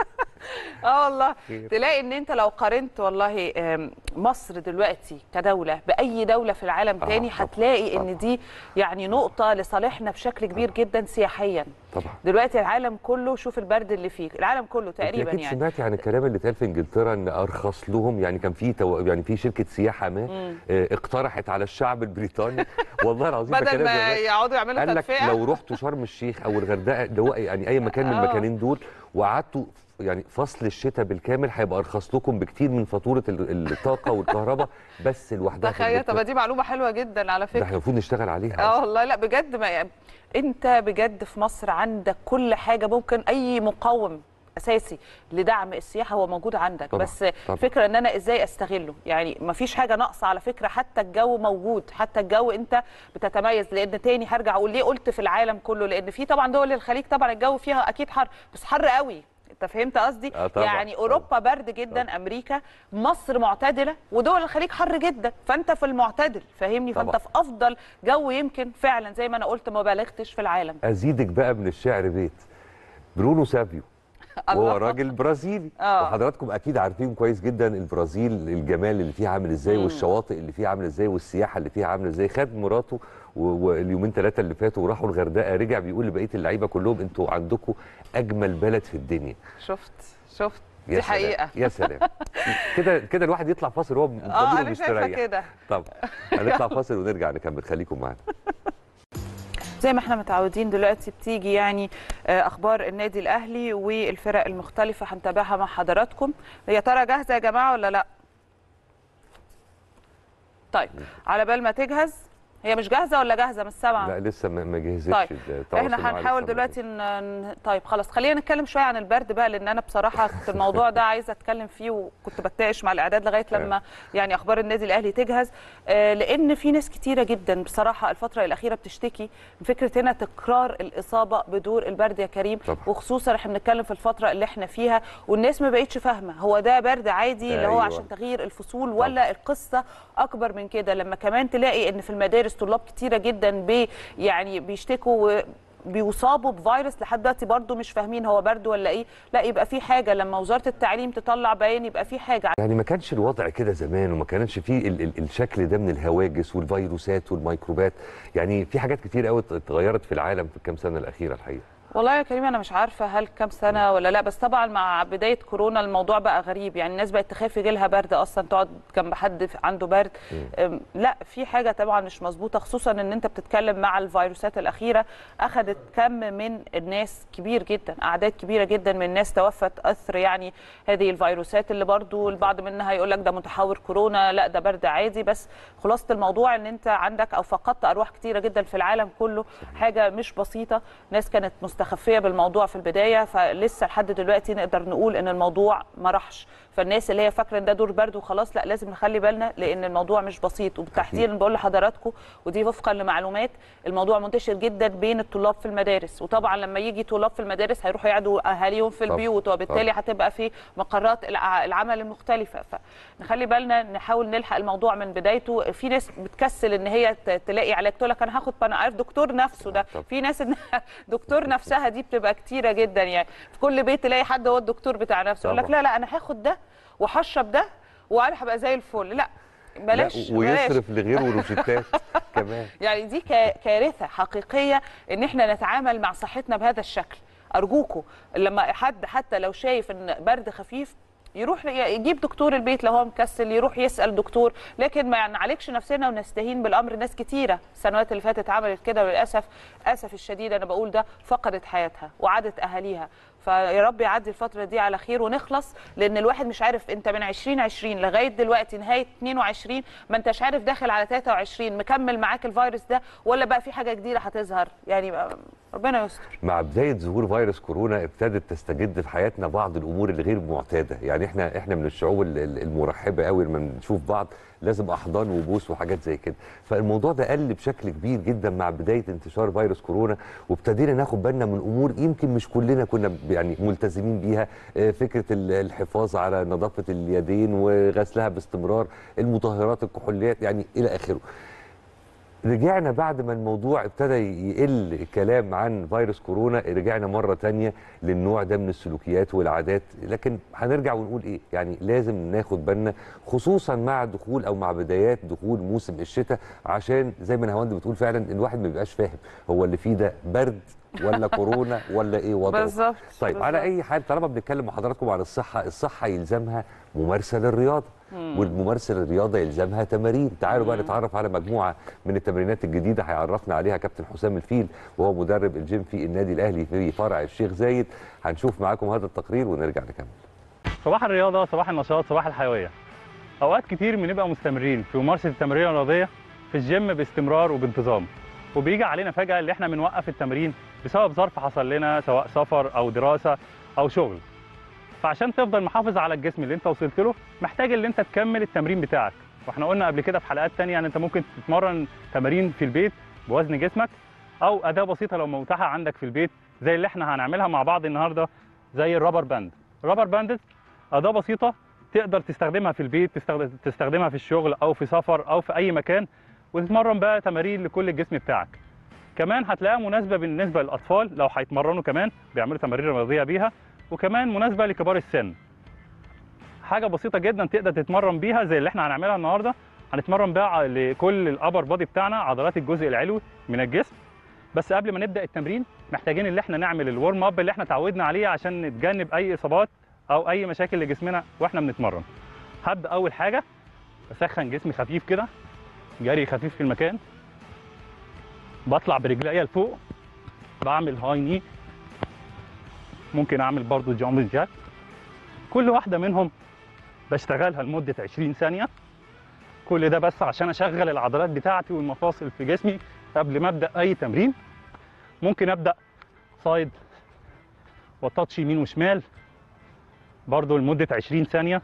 اه والله خير. تلاقي ان انت لو قارنت والله آم، مصر دلوقتي كدوله باي دوله في العالم آه، تاني طبعاً، هتلاقي طبعاً. ان دي يعني نقطه لصالحنا بشكل كبير جدا سياحيا طبعا دلوقتي العالم كله شوف البرد اللي فيه العالم كله تقريبا انت اكيد يعني سمعتي عن الكلام اللي اتقال في انجلترا ان ارخص لهم يعني كان في تو... يعني في شركه سياحه ما آه، اقترحت على الشعب البريطاني والله العظيم ده بدل كلام ما زمان. يقعدوا يعملوا قال لك تدفئه لو رحتوا شرم الشيخ او الغردقه اللي هو يعني اي مكان من آه. المكانين دول وقعدتوا يعني فصل الشتاء بالكامل هيبقى ارخص لكم بكتير من فاتوره ال- الطاقه والكهرباء بس لوحدها في تخيل طب إنجلترا. دي معلومه حلوه جدا على ده فكره احنا المفروض نشتغل عليها اه والله لا بجد ما يعني انت بجد في مصر عندك كل حاجه ممكن اي مقوم اساسي لدعم السياحه هو موجود عندك طبعاً، بس طبعاً. فكره ان انا ازاي استغله يعني ما فيش حاجه ناقصه على فكره حتى الجو موجود حتى الجو انت بتتميز لان تاني هرجع اقول ليه قلت في العالم كله لان في طبعا دول الخليج طبعا الجو فيها اكيد حر بس حر قوي انت فهمت قصدي آه طبعاً، يعني طبعاً. اوروبا برد جدا امريكا مصر معتدله ودول الخليج حر جدا فانت في المعتدل فاهمني فانت طبعاً. في افضل جو يمكن فعلا زي ما انا قلت ما بالغتش في العالم ازيدك بقى من الشعر بيت برونو سافيو وهو الله. راجل برازيلي آه. وحضراتكم اكيد عارفين كويس جدا البرازيل الجمال اللي فيها عامل ازاي والشواطئ اللي فيها عامله ازاي والسياحه اللي فيها عامله ازاي خد مراته و- واليومين ثلاثه اللي فاتوا وراحوا الغردقه رجع بيقول لبقيه اللعيبه كلهم انتوا عندكم اجمل بلد في الدنيا شفت شفت يا دي سلام، حقيقه يا سلام كده كده الواحد يطلع فاصل وهو اه ضميره انا شايفه مستريح كده طب هنطلع فاصل ونرجع نكمل خليكم معانا زي ما احنا متعودين دلوقتي بتيجي يعني آه، اخبار النادي الاهلي والفرق المختلفه هنتابعها مع حضراتكم يا ترى جاهزه يا جماعه ولا لا طيب على بال ما تجهز هي مش جاهزه ولا جاهزه مش سامعه لا لسه ما ما جهزتش طيب التواصل احنا معاها هنحاول لسه ما دلوقتي ن... ن- طيب خلاص خلينا نتكلم شويه عن البرد بقى لان انا بصراحه كنت الموضوع ده عايزه اتكلم فيه وكنت بتناقش مع الاعداد لغايه لما يعني اخبار النادي الاهلي تجهز آه، لان في ناس كتيره جدا بصراحه الفتره الاخيره بتشتكي من فكره هنا تكرار الاصابه بدور البرد يا كريم طبعا. وخصوصا احنا بنتكلم في الفتره اللي احنا فيها والناس ما بقتش فاهمه هو ده برد عادي اللي هو أيوة. عشان تغيير الفصول ولا القصه اكبر من كده لما كمان تلاقي ان في المدارس طلاب كتيره جدا بي يعني بيشتكوا و- بيصابوا بفيروس لحد دلوقتي برضه مش فاهمين هو برد ولا ايه لا يبقى في حاجه لما وزاره التعليم تطلع بيان يبقى في حاجه يعني ما كانش الوضع كده زمان وما كانش فيه ال ال الشكل ده من الهواجس والفيروسات والميكروبات يعني في حاجات كتير قوي اتغيرت في العالم في الكام سنه الاخيره الحقيقه والله يا كريم انا مش عارفه هل كام سنه ولا لا بس طبعا مع بدايه كورونا الموضوع بقى غريب يعني الناس بقت تخاف يجي لها برد اصلا تقعد جنب حد عنده برد أم، لا في حاجه طبعا مش مظبوطه خصوصا ان انت بتتكلم مع الفيروسات الاخيره اخذت كم من الناس كبير جدا اعداد كبيره جدا من الناس توفت اثر يعني هذه الفيروسات اللي برضو البعض منها يقول لك ده متحور كورونا لا ده برد عادي بس خلاصه الموضوع ان انت عندك او فقدت ارواح كتيره جدا في العالم كله حاجه مش بسيطه ناس كانت مستخفيه بالموضوع في البدايه فلسه لحد دلوقتي نقدر نقول ان الموضوع ما راحش فالناس اللي هي فاكره ان ده دور برد وخلاص لا لازم نخلي بالنا لان الموضوع مش بسيط وبالتحديد بقول لحضراتكم ودي وفقا لمعلومات الموضوع منتشر جدا بين الطلاب في المدارس وطبعا لما يجي طلاب في المدارس هيروحوا يقعدوا اهاليهم في طبعاً. البيوت وبالتالي هتبقى في مقرات الع- العمل المختلفه فنخلي بالنا نحاول نلحق الموضوع من بدايته في ناس بتكسل ان هي ت- تلاقي علاج تقول لك انا هاخد انا عارف دكتور نفسه ده طبعاً. في ناس إن دكتور نفسها دي بتبقى كتيره جدا يعني في كل بيت تلاقي حد هو الدكتور بتاع نفسه يقول لك طبعاً. لا لا انا هاخد ده وهشرب ده وانا هبقى زي الفل لا بلاش لا بلاش ويصرف لغيره روشتات كمان يعني دي كا- كارثه حقيقيه ان احنا نتعامل مع صحتنا بهذا الشكل ارجوكم لما حد حتى لو شايف ان برد خفيف يروح يجيب دكتور البيت لو هو مكسل يروح يسال دكتور لكن ما نعالجش نفسنا ونستهين بالامر ناس كتيره السنوات اللي فاتت عملت كده وللاسف اسف الشديد انا بقول ده فقدت حياتها وعادت اهاليها فيا رب يعدي الفتره دي على خير ونخلص لان الواحد مش عارف انت من 2020 لغايه دلوقتي نهايه 22 ما انتش عارف داخل على 23 مكمل معاك الفيروس ده ولا بقى في حاجه جديده هتظهر يعني بقى ربنا يستر مع بدايه ظهور فيروس كورونا ابتدت تستجد في حياتنا بعض الامور اللي غير معتاده يعني احنا احنا من الشعوب ال- ال- المرحبه قوي لما نشوف بعض لازم احضان وبوس وحاجات زي كده فالموضوع ده قل بشكل كبير جدا مع بدايه انتشار فيروس كورونا وابتدينا ناخد بالنا من امور يمكن مش كلنا كنا ب- يعني ملتزمين بيها آه، فكره ال- الحفاظ على نظافه اليدين وغسلها باستمرار المطهرات الكحوليات يعني الى اخره رجعنا بعد ما الموضوع ابتدى يقل الكلام عن فيروس كورونا رجعنا مرة تانية للنوع ده من السلوكيات والعادات لكن هنرجع ونقول ايه يعني لازم ناخد بالنا خصوصا مع دخول او مع بدايات دخول موسم الشتاء عشان زي ما نهاوند بتقول فعلا الواحد ما بيبقاش فاهم هو اللي فيه ده برد ولا كورونا ولا ايه وضعه بالظبط طيب بالظبط. على اي حال طالما بنتكلم مع حضراتكم عن الصحه الصحه يلزمها ممارسه للرياضه والممارسه للرياضه يلزمها تمارين تعالوا بقى نتعرف على مجموعه من التمرينات الجديده هيعرفنا عليها كابتن حسام الفيل وهو مدرب الجيم في النادي الاهلي في فرع الشيخ زايد هنشوف معاكم هذا التقرير ونرجع نكمل صباح الرياضة صباح النشاط صباح الحيوية أوقات كتير بنبقى مستمرين في ممارسة التمرين الرياضية في الجيم باستمرار وبانتظام وبيجي علينا فجأة اللي احنا بنوقف التمرين بسبب ظرف حصل لنا سواء سفر أو دراسة أو شغل فعشان تفضل محافظ على الجسم اللي انت وصلت له محتاج اللي انت تكمل التمرين بتاعك واحنا قلنا قبل كده في حلقات تانية ان انت ممكن تتمرن تمارين في البيت بوزن جسمك او اداة بسيطة لو متاحة عندك في البيت زي اللي احنا هنعملها مع بعض النهاردة زي الرابر باند الرابر باند اداه بسيطه تقدر تستخدمها في البيت تستخدم تستخدمها في الشغل او في سفر او في اي مكان وتتمرن بقى تمارين لكل الجسم بتاعك كمان هتلاقيها مناسبه بالنسبه للاطفال لو هيتمرنوا كمان بيعملوا تمارين رياضيه بيها وكمان مناسبه لكبار السن حاجه بسيطه جدا تقدر تتمرن بيها زي اللي احنا هنعملها النهارده هنتمرن بقى لكل الابر بادي بتاعنا عضلات الجزء العلوي من الجسم بس قبل ما نبدا التمرين محتاجين اللي احنا نعمل الورم اب اللي احنا اتعودنا عليه عشان نتجنب اي اصابات او اي مشاكل لجسمنا واحنا بنتمرن هبدا اول حاجه بسخن جسمي خفيف كده جري خفيف في المكان بطلع برجليا لفوق بعمل هاي ني ممكن اعمل برضو جامب جاك كل واحده منهم بشتغلها لمده 20 ثانيه كل ده بس عشان اشغل العضلات بتاعتي والمفاصل في جسمي قبل ما ابدا اي تمرين ممكن ابدا سايد وتاتش يمين وشمال برضو لمدة 20 ثانية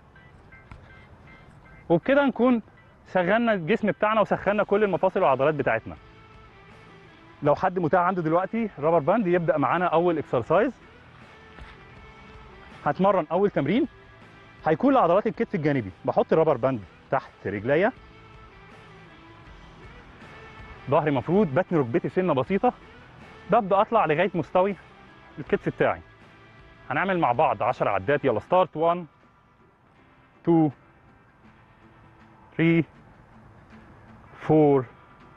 وبكده نكون شغلنا الجسم بتاعنا وسخنا كل المفاصل والعضلات بتاعتنا لو حد متاح عنده دلوقتي رابر باند يبدأ معانا أول اكسرسايز هتمرن أول تمرين هيكون لعضلات الكتف الجانبي بحط الرابر باند تحت رجليا ظهري مفرود بتني ركبتي سنة بسيطة ببدأ أطلع لغاية مستوي الكتف بتاعي هنعمل مع بعض 10 عدات يلا ستارت 1 2 3 4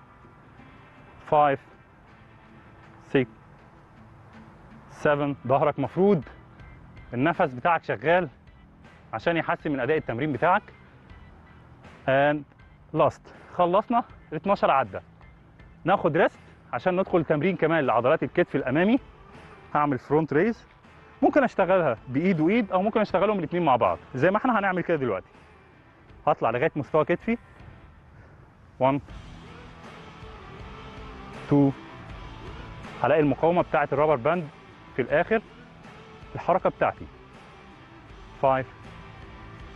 5 6 7 ظهرك مفرود النفس بتاعك شغال عشان يحسن من اداء التمرين بتاعك and last خلصنا ال 12 عده ناخد ريست عشان ندخل تمرين كمان لعضلات الكتف الامامي هعمل فرونت ريز ممكن اشتغلها بايد وايد او ممكن اشتغلهم الاثنين مع بعض زي ما احنا هنعمل كده دلوقتي هطلع لغايه مستوى كتفي 1 2 هلاقي المقاومه بتاعه الرابر باند في الاخر الحركه بتاعتي 5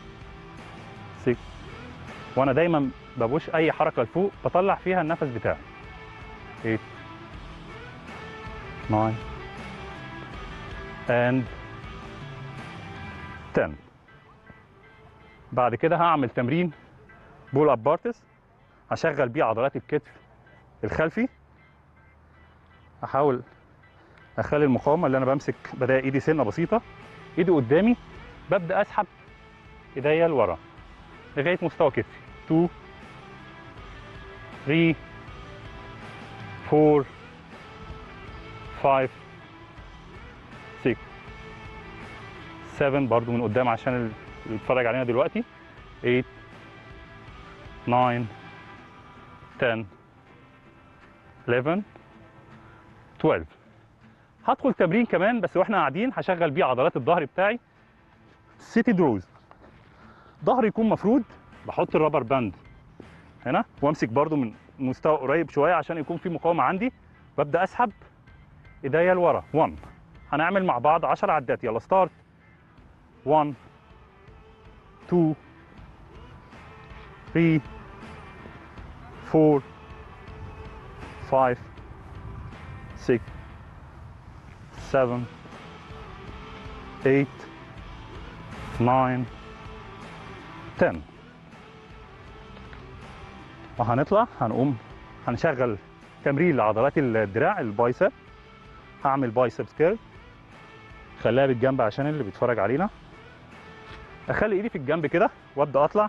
وانا دايما ببوش اي حركه لفوق بطلع فيها النفس بتاعي 8 9 and 10 بعد كده هعمل تمرين بول اب بارتس هشغل بيه عضلات الكتف الخلفي هحاول اخلي المقاومه اللي انا بمسك بدايه ايدي سنه بسيطه ايدي قدامي ببدا اسحب ايديا لورا لغايه مستوى كتفي 2 3 4 5 6 7 برضو من قدام عشان اللي بيتفرج علينا دلوقتي 8 9 10 11 12 هدخل تمرين كمان بس واحنا قاعدين هشغل بيه عضلات الظهر بتاعي سيتي دروز ظهري يكون مفرود بحط الرابر باند هنا وامسك برضو من مستوى قريب شويه عشان يكون في مقاومه عندي ببدا اسحب ايديا لورا 1 هنعمل مع بعض 10 عدات يلا ستارت 1 2 3 4 5 6 7 8 9 10 وهنطلع هنقوم هنشغل تمرين لعضلات الدراع البايسب هعمل بايسبس كيرل خليها بالجنب عشان اللي بيتفرج علينا اخلي ايدي في الجنب كده وابدا اطلع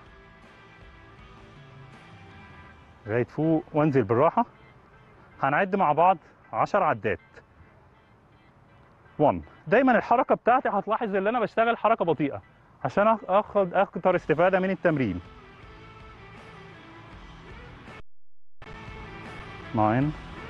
لغايه فوق وانزل بالراحه هنعد مع بعض 10 عدات 1 دايما الحركه بتاعتي هتلاحظ ان انا بشتغل حركه بطيئه عشان أخ- اخد اكتر استفاده من التمرين 9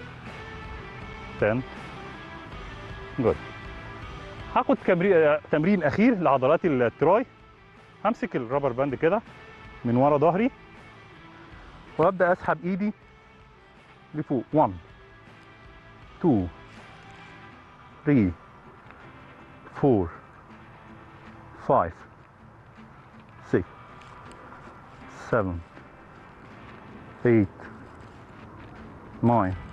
10 جود هاخد كمري... تمرين اخير لعضلات التراي همسك الرابر باند كده من ورا ظهري وابدا اسحب ايدي لفوق 1 2 3 4 5 6 7 8 9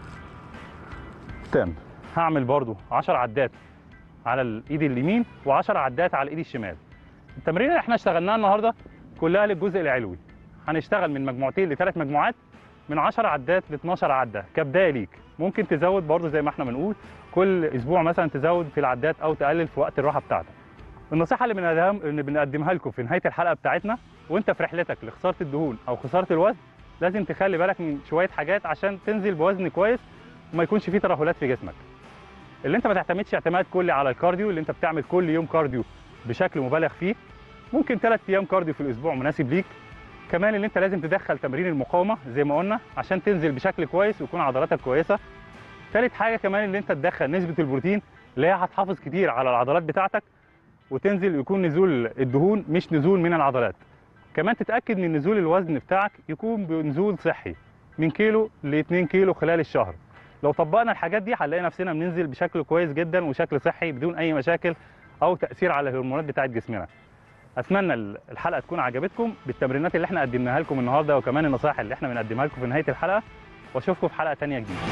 10 هعمل برضو 10 عدات على الايد اليمين و10 عدات على الايد الشمال التمرين اللي احنا اشتغلناها النهارده كلها للجزء العلوي هنشتغل من مجموعتين لثلاث مجموعات من 10 عدات ل 12 عده كبدايه ليك ممكن تزود برضو زي ما احنا بنقول كل اسبوع مثلا تزود في العدات او تقلل في وقت الراحه بتاعتك النصيحه اللي بنقدمها اللي بنقدمها لكم في نهايه الحلقه بتاعتنا وانت في رحلتك لخساره الدهون او خساره الوزن لازم تخلي بالك من شويه حاجات عشان تنزل بوزن كويس وما يكونش فيه ترهلات في جسمك اللي انت ما تعتمدش اعتماد كلي على الكارديو اللي انت بتعمل كل يوم كارديو بشكل مبالغ فيه ممكن ثلاث ايام كارديو في الاسبوع مناسب ليك كمان اللي انت لازم تدخل تمرين المقاومه زي ما قلنا عشان تنزل بشكل كويس ويكون عضلاتك كويسه ثالث حاجه كمان اللي انت تدخل نسبه البروتين اللي هي هتحافظ كتير على العضلات بتاعتك وتنزل يكون نزول الدهون مش نزول من العضلات كمان تتاكد من نزول الوزن بتاعك يكون بنزول صحي من كيلو ل 2 كيلو خلال الشهر لو طبقنا الحاجات دي هنلاقي نفسنا بننزل بشكل كويس جدا وشكل صحي بدون اي مشاكل او تاثير على الهرمونات بتاعه جسمنا اتمنى الحلقه تكون عجبتكم بالتمرينات اللي احنا قدمناها لكم النهارده وكمان النصائح اللي احنا بنقدمها لكم في نهايه الحلقه واشوفكم في حلقه تانية جديده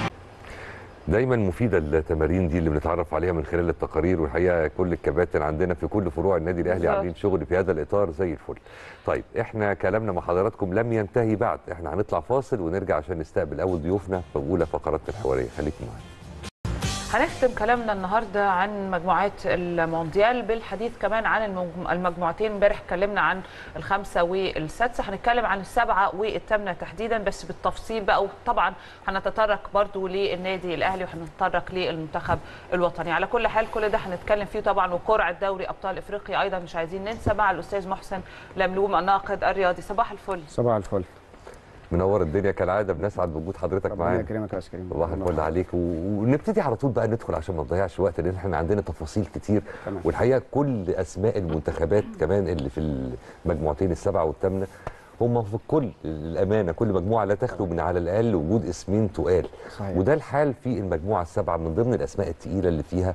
دايما مفيده التمارين دي اللي بنتعرف عليها من خلال التقارير والحقيقه كل الكباتن عندنا في كل فروع النادي الاهلي بالظبط. عاملين شغل في هذا الاطار زي الفل. طيب احنا كلامنا مع حضراتكم لم ينتهي بعد، احنا هنطلع فاصل ونرجع عشان نستقبل اول ضيوفنا في اولى فقراتنا الحواريه، خليكم معانا. هنختم كلامنا النهارده عن مجموعات المونديال بالحديث كمان عن المجم- المجموعتين امبارح اتكلمنا عن الخامسه والسادسه هنتكلم عن السبعه والثامنه تحديدا بس بالتفصيل بقى وطبعا هنتطرق برضو للنادي الاهلي وهنتطرق للمنتخب الوطني على كل حال كل ده هنتكلم فيه طبعا وقرعه دوري ابطال افريقيا ايضا مش عايزين ننسى مع الاستاذ محسن لملوم الناقد الرياضي صباح الفل صباح الفل منور الدنيا كالعاده بنسعد بوجود حضرتك ربنا معانا. يكرمك يا استاذ كريم صباح الفل عليك و- ونبتدي على طول بقى ندخل عشان ما نضيعش وقت لان احنا عندنا تفاصيل كتير تمام. والحقيقه كل اسماء المنتخبات كمان اللي في المجموعتين السبعه والثامنه هم في كل الامانه كل مجموعه لا تخلو من على الاقل وجود اسمين تقال صحيح. وده الحال في المجموعه السبعه من ضمن الاسماء الثقيله اللي فيها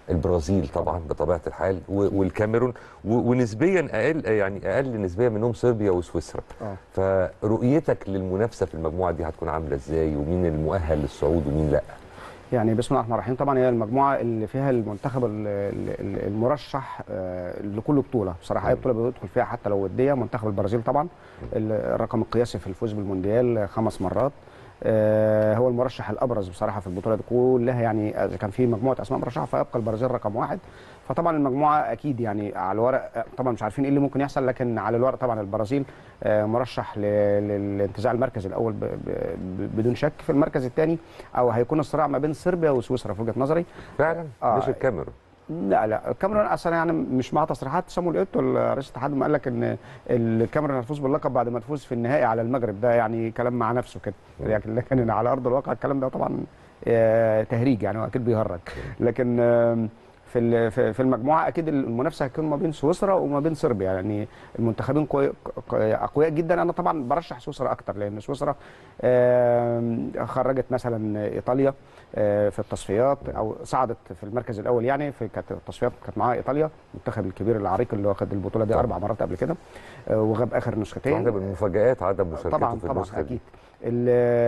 البرازيل طبعا بطبيعه الحال و- والكاميرون و- ونسبيا اقل يعني اقل نسبيا منهم صربيا وسويسرا اه فرؤيتك للمنافسه في المجموعه دي هتكون عامله ازاي ومين المؤهل للصعود ومين لا يعني بسم الله الرحمن الرحيم طبعا هي المجموعه اللي فيها المنتخب ال- ال- ال- المرشح آه، لكل بطوله بصراحه اي بطوله بيدخل فيها حتى لو وديه منتخب البرازيل طبعا ال- الرقم القياسي في الفوز بالمونديال خمس مرات آه، هو المرشح الابرز بصراحه في البطوله دي كلها يعني إذا كان في مجموعه اسماء مرشحه فيبقى البرازيل رقم واحد فطبعا المجموعه اكيد يعني على الورق آه، طبعا مش عارفين ايه اللي ممكن يحصل لكن على الورق طبعا البرازيل آه، مرشح ل- للانتزاع المركز الاول ب- ب- بدون شك في المركز الثاني او هيكون الصراع ما بين صربيا وسويسرا في وجهه نظري فعلا آه. مش الكاميرون لا لا الكاميرون اصلا يعني مش مع تصريحات سامويل ايتو رئيس الاتحاد ما قال لك ان الكاميرون هتفوز باللقب بعد ما تفوز في النهائي على المغرب ده يعني كلام مع نفسه كده لكن لكن على ارض الواقع الكلام ده طبعا آه، تهريج يعني هو اكيد بيهرج لكن آم، في ال- في في المجموعه اكيد المنافسه هتكون ما بين سويسرا وما بين صربيا يعني المنتخبين قوي- ق- اقوياء جدا انا طبعا برشح سويسرا اكتر لان سويسرا آم، خرجت مثلا ايطاليا آه، في التصفيات او صعدت في المركز الاول يعني في كانت التصفيات كانت معاها ايطاليا المنتخب الكبير العريق اللي واخد البطوله دي طبعا. اربع مرات قبل كده آه، وغاب اخر نسختين واحده من المفاجات عدم مشاركته طبعا في طبعا النسخه دي اكيد ال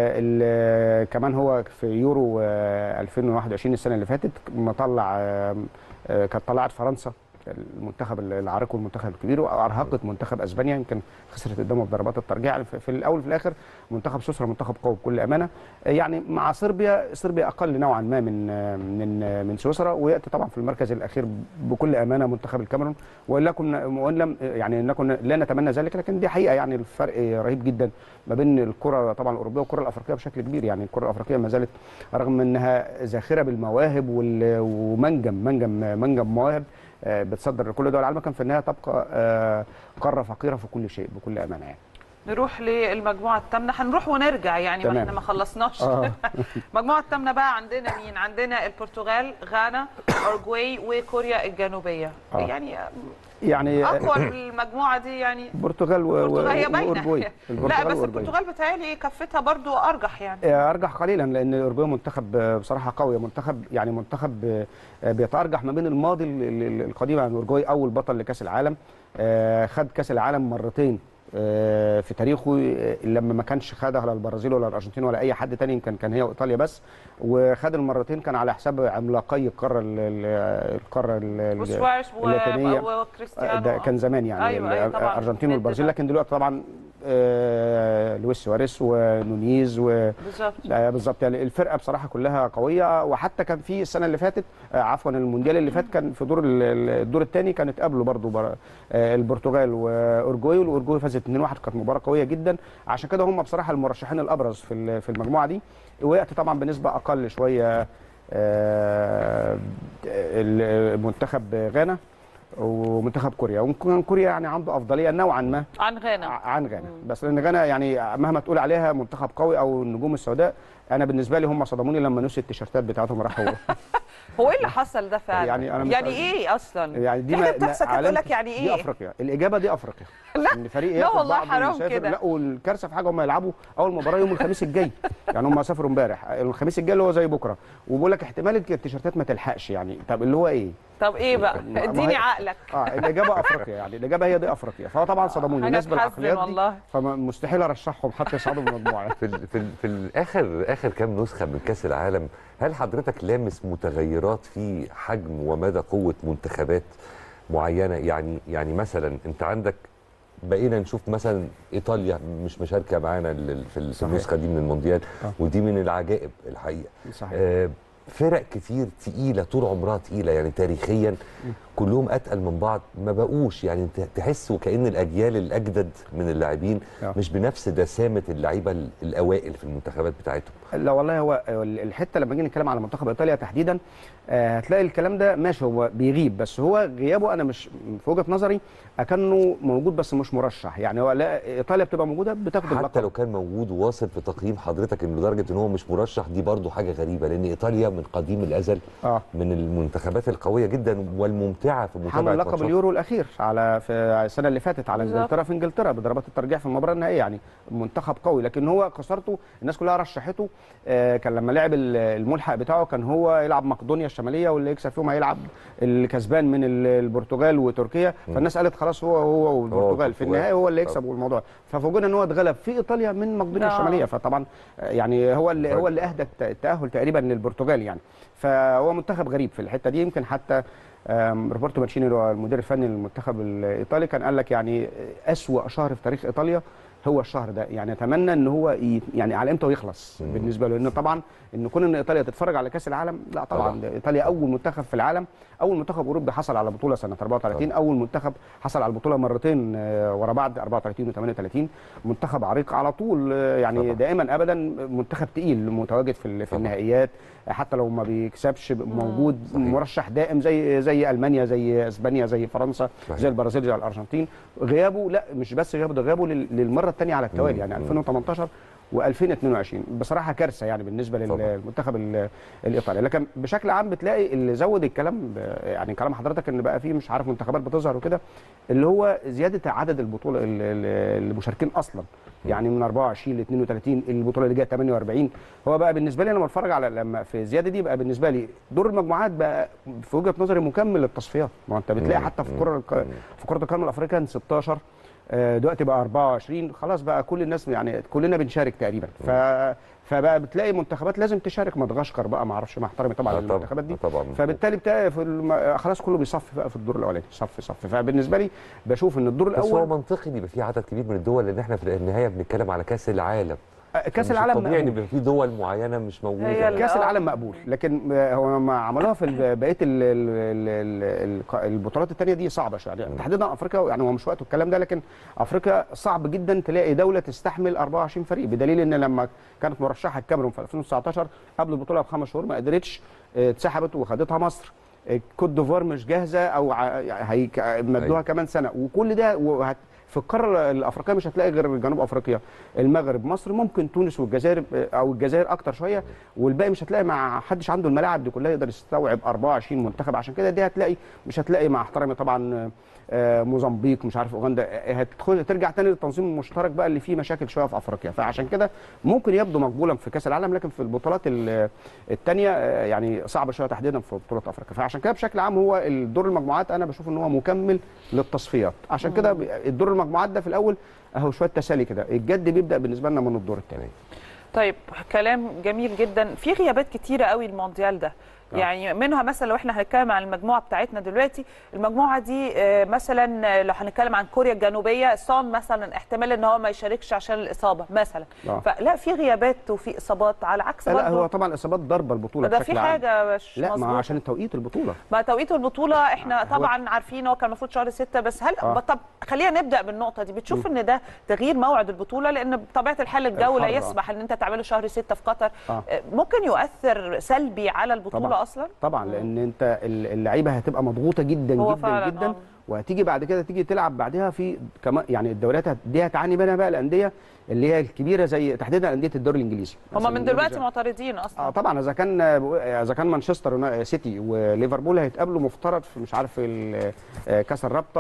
ال كمان هو في يورو آه، 2021 السنه اللي فاتت مطلع آه، آه، كانت طلعت فرنسا المنتخب العريق والمنتخب الكبير وارهقت منتخب اسبانيا يمكن خسرت قدامه بضربات الترجيع يعني في في الاول وفي الاخر منتخب سويسرا منتخب قوي بكل امانه آه، يعني مع صربيا صربيا اقل نوعا ما من آه، من آه، من سويسرا وياتي طبعا في المركز الاخير بكل امانه منتخب الكاميرون وان لكن وان لم يعني نكن لا نتمنى ذلك لكن دي حقيقه يعني الفرق رهيب جدا ما بين الكره طبعا الاوروبيه والكره الافريقيه بشكل كبير يعني الكره الافريقيه ما زالت رغم انها ذاخره بالمواهب وال- ومنجم منجم منجم مواهب آه، بتصدر لكل دول العالم كان في النهايه تبقى آه، قاره فقيره في كل شيء بكل امانه يعني نروح للمجموعه الثامنه هنروح ونرجع يعني ما تمام. احنا ما خلصناش آه. المجموعه الثامنه بقى عندنا مين عندنا البرتغال غانا اورجواي وكوريا الجنوبيه آه. يعني يعني اقوى المجموعه دي يعني البرتغال و- و- البرتغال هي واورجواي باينه البرتغال لا بس وأورجواي. البرتغال بتهيألي كفتها برضو ارجح يعني آه، ارجح قليلا لان الاورجواي منتخب آه، بصراحه قوي منتخب يعني منتخب آه، بيتارجح ما بين الماضي ال- ال- القديم يعني الاورجواي اول بطل لكاس العالم آه، خد كاس العالم مرتين آه، في تاريخه آه، لما ما كانش خدها لا البرازيل ولا الارجنتين ولا اي حد تاني يمكن كان هي وايطاليا بس وخد المرتين كان على حساب عملاقي القاره ال- ال- القاره ال- ال- وسواريز و- اللاتينية. وكريستيانو ده كان زمان يعني أيوة، أيوة، طبعاً. الارجنتين والبرازيل ده. لكن دلوقتي طبعا آه، لويس سواريز ونونيز و بالظبط آه، بالظبط يعني الفرقه بصراحه كلها قويه وحتى كان في السنه اللي فاتت آه، عفوا المونديال اللي فات كان في دور ال- ال- الدور الثاني كانت قابلوا برضو بر- آه، البرتغال واورجواي والاورجواي فازت 2-1 كانت مباراه قويه جدا عشان كده هم بصراحه المرشحين الابرز في ال- في المجموعه دي وياتي طبعا بنسبه اقل شويه آه، المنتخب غانا ومنتخب كوريا وممكن كوريا يعني عنده افضليه نوعا ما عن غانا عن غانا بس لان غانا يعني مهما تقول عليها منتخب قوي او النجوم السوداء انا بالنسبه لي هم صدموني لما نسوا التيشيرتات بتاعتهم راحوا هو ايه اللي حصل ده فعلا يعني أنا مش يعني عارف. ايه اصلا يعني دي في حاجة ما- بتحصل كده علامة- تقول لك يعني دي ايه افريقيا الاجابه دي افريقيا لا، ان فريق لا ياخد والله بعضه حرام ويسافر. كده. لا والكارثه في حاجه هم يلعبوا اول مباراه يوم الخميس الجاي يعني هم سافروا امبارح الخميس الجاي اللي هو زي بكره وبقول لك احتمال التيشيرتات ما تلحقش يعني طب اللي هو ايه طب ايه بقى ما- ما اديني هي- عقلك اه الاجابه افريقيا يعني الاجابه هي دي افريقيا فهو طبعا صدموني حاجة الناس تحزن بالعقليات دي والله. فمستحيل ارشحهم حتى يصعدوا من المجموعه في ال في ال في الاخر اخر كام نسخه من كاس العالم هل حضرتك لامس متغيرات في حجم ومدى قوه منتخبات معينه يعني يعني مثلا انت عندك بقينا نشوف مثلا ايطاليا مش مشاركه معانا لل- في ال- في صحيح. النسخه دي من المونديال آه. ودي من العجائب الحقيقه صحيح آه، فرق كتير تقيله طول عمرها تقيله يعني تاريخيا كلهم اتقل من بعض ما بقوش يعني انت تحس وكأن الاجيال الاجدد من اللاعبين آه. مش بنفس دسامه اللعيبه ال- الاوائل في المنتخبات بتاعتهم لا والله هو الحته لما نيجي نتكلم على منتخب ايطاليا تحديدا آه، هتلاقي الكلام ده ماشي هو بيغيب بس هو غيابه انا مش في وجهه نظري اكنه موجود بس مش مرشح يعني هو لا ايطاليا بتبقى موجوده بتاخد حتى اللقب لو كان موجود وواصل في تقييم حضرتك انه لدرجه ان هو مش مرشح دي برضو حاجه غريبه لان ايطاليا من قديم الازل اه من المنتخبات القويه جدا والممتازه ممتعه في متابعه حامل لقب ماتشات. اليورو الاخير على في السنه اللي فاتت على بالظبط. انجلترا في انجلترا بضربات الترجيح في المباراه النهائيه يعني منتخب قوي لكن هو خسارته الناس كلها رشحته آه، كان لما لعب ال- الملحق بتاعه كان هو يلعب مقدونيا الشماليه واللي يكسب فيهم هيلعب الكسبان من ال- البرتغال وتركيا فالناس قالت خلاص هو هو والبرتغال في والبرتغال. النهائي هو اللي يكسب الموضوع ففوجئنا ان هو اتغلب في ايطاليا من مقدونيا آه. الشماليه فطبعا آه، يعني هو اللي هو اللي اهدى الت- التاهل تقريبا للبرتغال يعني فهو منتخب غريب في الحته دي يمكن حتى آم، روبرتو مانشيني اللي هو المدير الفني للمنتخب الايطالي كان قال لك يعني اسوا شهر في تاريخ ايطاليا هو الشهر ده يعني اتمنى ان هو ي... يعني على امتى ويخلص مم. بالنسبه له لان طبعا ان كون ان ايطاليا تتفرج على كاس العالم لا طبعا طبعاً. ده ايطاليا اول منتخب في العالم اول منتخب اوروبي حصل على بطوله سنه 34 اول منتخب حصل على البطوله مرتين آه، ورا بعض 34 و38 منتخب عريق على طول آه، يعني طبعاً. دائما ابدا منتخب تقيل متواجد في ال- في طبعاً. النهائيات حتى لو ما بيكسبش موجود صحيح. مرشح دائم زي زي المانيا زي اسبانيا زي فرنسا صحيح. زي البرازيل زي الارجنتين غيابه لا مش بس غيابه ده غيابه لل- للمره الثانيه على التوالي مم. يعني مم. 2018 و2022 بصراحه كارثه يعني بالنسبه طبعاً. للمنتخب ال- الايطالي لكن بشكل عام بتلاقي اللي زود الكلام ب- يعني كلام حضرتك ان بقى فيه مش عارف منتخبات بتظهر وكده اللي هو زياده عدد البطوله ال- ال- المشاركين اصلا يعني من 24 ل 32 البطوله اللي جايه 48 هو بقى بالنسبه لي انا لما اتفرج على لما في الزياده دي بقى بالنسبه لي دور المجموعات بقى في وجهه نظري مكمل للتصفيات ما هو انت بتلاقي مم. حتى في مم. كره الق- مم. في كره القدم الافريقيه 16 آه، دلوقتي بقى 24 خلاص بقى كل الناس يعني كلنا بنشارك تقريبا ف فبقى بتلاقي منتخبات لازم تشارك مدغشقر بقى ما اعرفش مع احترامي طبعا آه، للمنتخبات دي طبعا فبالتالي بتلاقي في الم... خلاص كله بيصفي بقى في الدور الاولاني صف صف فبالنسبه لي بشوف ان الدور بس هو الاول منطقي ان يبقى في عدد كبير من الدول لان احنا في النهايه بنتكلم على كاس العالم آه، كاس مش العالم طبيعي ان مقبول. يبقى في دول معينه مش هي موجوده ال- كاس آه. العالم مقبول لكن آه، هو ما عملوها في ال- بقيه ال- ال- ال- ال- البطولات الثانيه دي صعبه شويه يعني تحديدا افريقيا يعني هو مش وقته الكلام ده لكن افريقيا صعب جدا تلاقي دوله تستحمل 24 فريق بدليل ان لما كانت مرشحه الكاميرون في 2019 قبل البطوله بخمس شهور ما قدرتش آه، اتسحبت وخدتها مصر آه، كوت ديفوار مش جاهزه او ع- هي مدوها أيوة. كمان سنه وكل ده وهت في القاره الافريقيه مش هتلاقي غير جنوب افريقيا المغرب مصر ممكن تونس والجزائر او الجزائر اكتر شويه والباقي مش هتلاقي مع حدش عنده الملاعب دي كلها يقدر يستوعب 24 منتخب عشان كده دي هتلاقي مش هتلاقي مع احترامي طبعا آه، موزمبيق مش عارف اوغندا آه، هتدخل ترجع تاني للتنظيم المشترك بقى اللي فيه مشاكل شويه في افريقيا فعشان كده ممكن يبدو مقبولا في كاس العالم لكن في البطولات الثانيه يعني صعب شويه تحديدا في بطوله افريقيا فعشان كده بشكل عام هو الدور المجموعات انا بشوف ان هو مكمل للتصفيات عشان كده ب- الدور المجموعات ده في الاول اهو شويه تسالي كده الجد بيبدا بالنسبه لنا من الدور الثاني طيب كلام جميل جدا في غيابات كتيره قوي المونديال ده آه. يعني منها مثلا لو احنا هنتكلم عن المجموعه بتاعتنا دلوقتي المجموعه دي آه، مثلا آه، لو هنتكلم عن كوريا الجنوبيه صان مثلا احتمال ان هو ما يشاركش عشان الاصابه مثلا آه. فلا في غيابات وفي اصابات على عكس لا هو برضه طبعا الاصابات ضربه البطوله ده بشكل في عام. حاجه مش لا ما مظبوطة. عشان توقيت البطوله ما توقيت البطولة احنا هو- طبعا عارفين هو كان المفروض شهر ستة بس هل آه. طب خلينا نبدأ بالنقطة دي بتشوف ان ده تغيير موعد البطولة لان بطبيعة الحال الجو لا الحر، آه. يسمح ان انت تعمله شهر ستة في قطر آه. آه، ممكن يؤثر سلبي على البطولة طبعاً. اصلا طبعا لان انت ال- اللعيبه هتبقى مضغوطه جدا هو جدا فعلاً، جدا آه. وهتيجي بعد كده تيجي تلعب بعدها في كمان يعني الدوريات هت- دي هتعاني منها بقى الانديه اللي هي الكبيره زي تحديدا انديه الدوري الانجليزي هما مثلاً من الدوري دلوقتي زي- معترضين اه اصلا طبعا اذا كان اذا كان مانشستر يونا- سيتي وليفربول هيتقابلوا مفترض في مش عارف في ال- آه، كاس الرابطه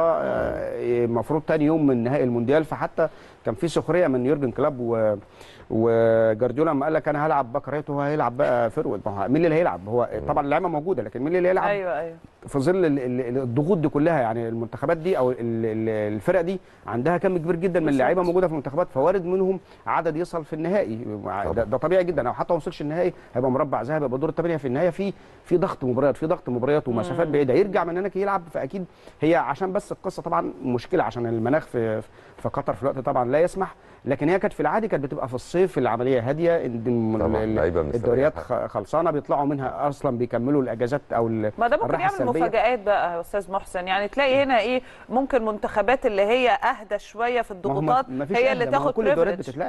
آه، المفروض تاني يوم من نهائي المونديال فحتى كان في سخريه من يورجن كلوب و وجارديولا لما قال لك انا هلعب باك رايت وهو هيلعب بقى فيرود ما هو مين اللي هيلعب هو طبعا اللعيبه موجوده لكن مين اللي هيلعب ايوه ايوه في ظل ال- ال- الضغوط دي كلها يعني المنتخبات دي او ال- ال- الفرق دي عندها كم كبير جدا من بالظبط. اللعيبه موجوده في المنتخبات فوارد منهم عدد يصل في النهائي ده, ده طبيعي جدا او حتى ما وصلش النهائي هيبقى مربع ذهبي هيبقى دور الثمانيه في النهايه في في ضغط مباريات في ضغط مباريات ومسافات بعيده يرجع من هناك يلعب فاكيد هي عشان بس القصه طبعا مشكله عشان المناخ في في قطر في الوقت طبعا لا يسمح لكن هي كانت في العادي كانت بتبقى في الصيف العمليه هاديه إن طبعاً، ال- لعيبة مستريحة. الدوريات خ- خلصانه بيطلعوا منها اصلا بيكملوا الاجازات او ال- ما ده ممكن الراحة يعمل السلبية. مفاجآت بقى يا استاذ محسن يعني تلاقي هنا ايه ممكن منتخبات اللي هي اهدى شويه في ما هو ما- الضغوطات ما فيش هي أهدى، اللي ما هو تاخد كل الدوريات privilege. بتتلعب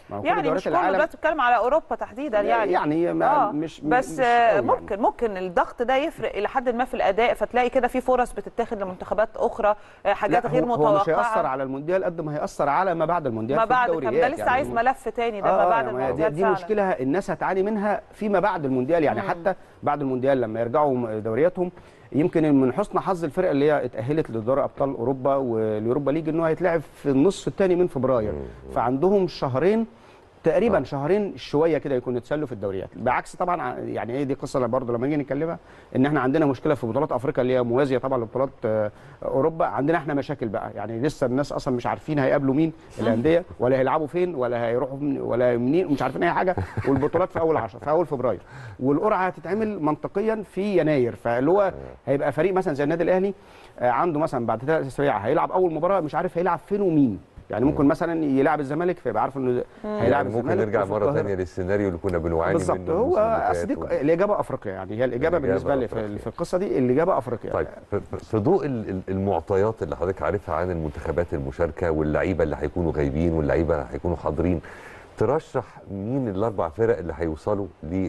ما هو كل يعني دوريات مش كله العالم دلوقتي بتتكلم على اوروبا تحديدا يعني يعني ما آه مش بس مش آه، قوي يعني. ممكن ممكن الضغط ده يفرق الى حد ما في الاداء فتلاقي كده في فرص بتتاخد لمنتخبات اخرى آه، حاجات لا غير هو, هو مش هيأثر متوقعه على المونديال قد ما هيأثر على ما بعد المونديال ما في بعد كم الدوريات ده لسه يعني عايز ملف تاني ده ما بعد يعني المونديال دي, دي فعلا. مشكله الناس هتعاني منها فيما بعد المونديال يعني حتى بعد المونديال لما يرجعوا دورياتهم يمكن من حسن حظ الفرق اللي هي اتأهلت لدوري ابطال اوروبا واليوروبا ليج انه هيتلعب في النصف الثاني من فبراير فعندهم شهرين تقريبا شهرين شويه كده يكونوا يتسلوا في الدوريات بعكس طبعا ع- يعني ايه دي قصه برضه لما نيجي نتكلمها ان احنا عندنا مشكله في بطولات افريقيا اللي هي موازيه طبعا لبطولات آه، اوروبا عندنا احنا مشاكل بقى يعني لسه الناس اصلا مش عارفين هيقابلوا مين الانديه ولا هيلعبوا فين ولا هيروحوا من ولا منين مش عارفين اي حاجه والبطولات في اول 10 في اول فبراير والقرعه هتتعمل منطقيا في يناير فاللي هو هيبقى فريق مثلا زي النادي الاهلي آه، عنده مثلا بعد ثلاث اسابيع هيلعب اول مباراه مش عارف هيلعب فين ومين يعني ممكن مثلا يلعب الزمالك فيبقى عارف انه هيلعب يعني ممكن الزمالك نرجع وفي مره القاهرة. ثانيه للسيناريو اللي كنا بنعاني بالظبط منه هو الموسم اللي اصل دي فات. الاجابه افريقيا يعني هي الاجابه الإجابة بالنسبه لي أفريقيا. في, في القصه دي الاجابه افريقيا طيب في- في ضوء ال- ال- المعطيات اللي حضرتك عارفها عن المنتخبات المشاركه واللعيبه اللي هيكونوا غايبين واللعيبه اللي هيكونوا حاضرين ترشح مين الاربع فرق اللي هيوصلوا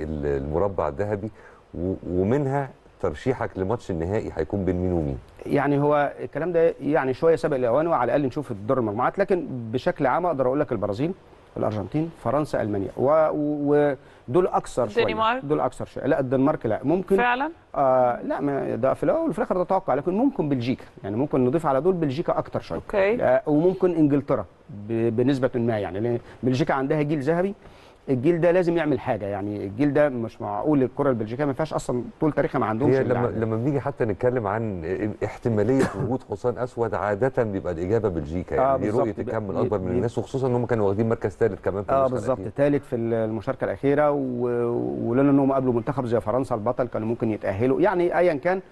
للمربع الذهبي و- ومنها ترشيحك لماتش النهائي هيكون بين مين ومين؟ يعني هو الكلام ده يعني شويه سابق لاوانه وعلى الاقل نشوف الدور المجموعات لكن بشكل عام اقدر اقول لك البرازيل الارجنتين فرنسا المانيا و- و- ودول اكثر شويه الدنمارك؟ دول اكثر شويه لا الدنمارك لا ممكن فعلا آه لا ما ده في الاول وفي الاخر ده توقع لكن ممكن بلجيكا يعني ممكن نضيف على دول بلجيكا اكتر شويه اوكي آه، وممكن انجلترا ب- بنسبه ما يعني لان بلجيكا عندها جيل ذهبي الجيل ده لازم يعمل حاجه يعني الجيل ده مش معقول الكره البلجيكيه ما فيهاش اصلا طول تاريخها ما عندهمش هي اللي لما عندنا. لما بنيجي حتى نتكلم عن احتماليه وجود حصان اسود عاده بيبقى الاجابه بلجيكا آه، يعني دي بالظبط. رؤيه الكم بي- الاكبر من بي- الناس وخصوصا ان هم كانوا واخدين مركز ثالث كمان في اه النسخة بالظبط الأخيرة. ثالث في المشاركه الاخيره و- ولولا انهم قابلوا منتخب زي فرنسا البطل كانوا ممكن يتاهلوا يعني ايا كان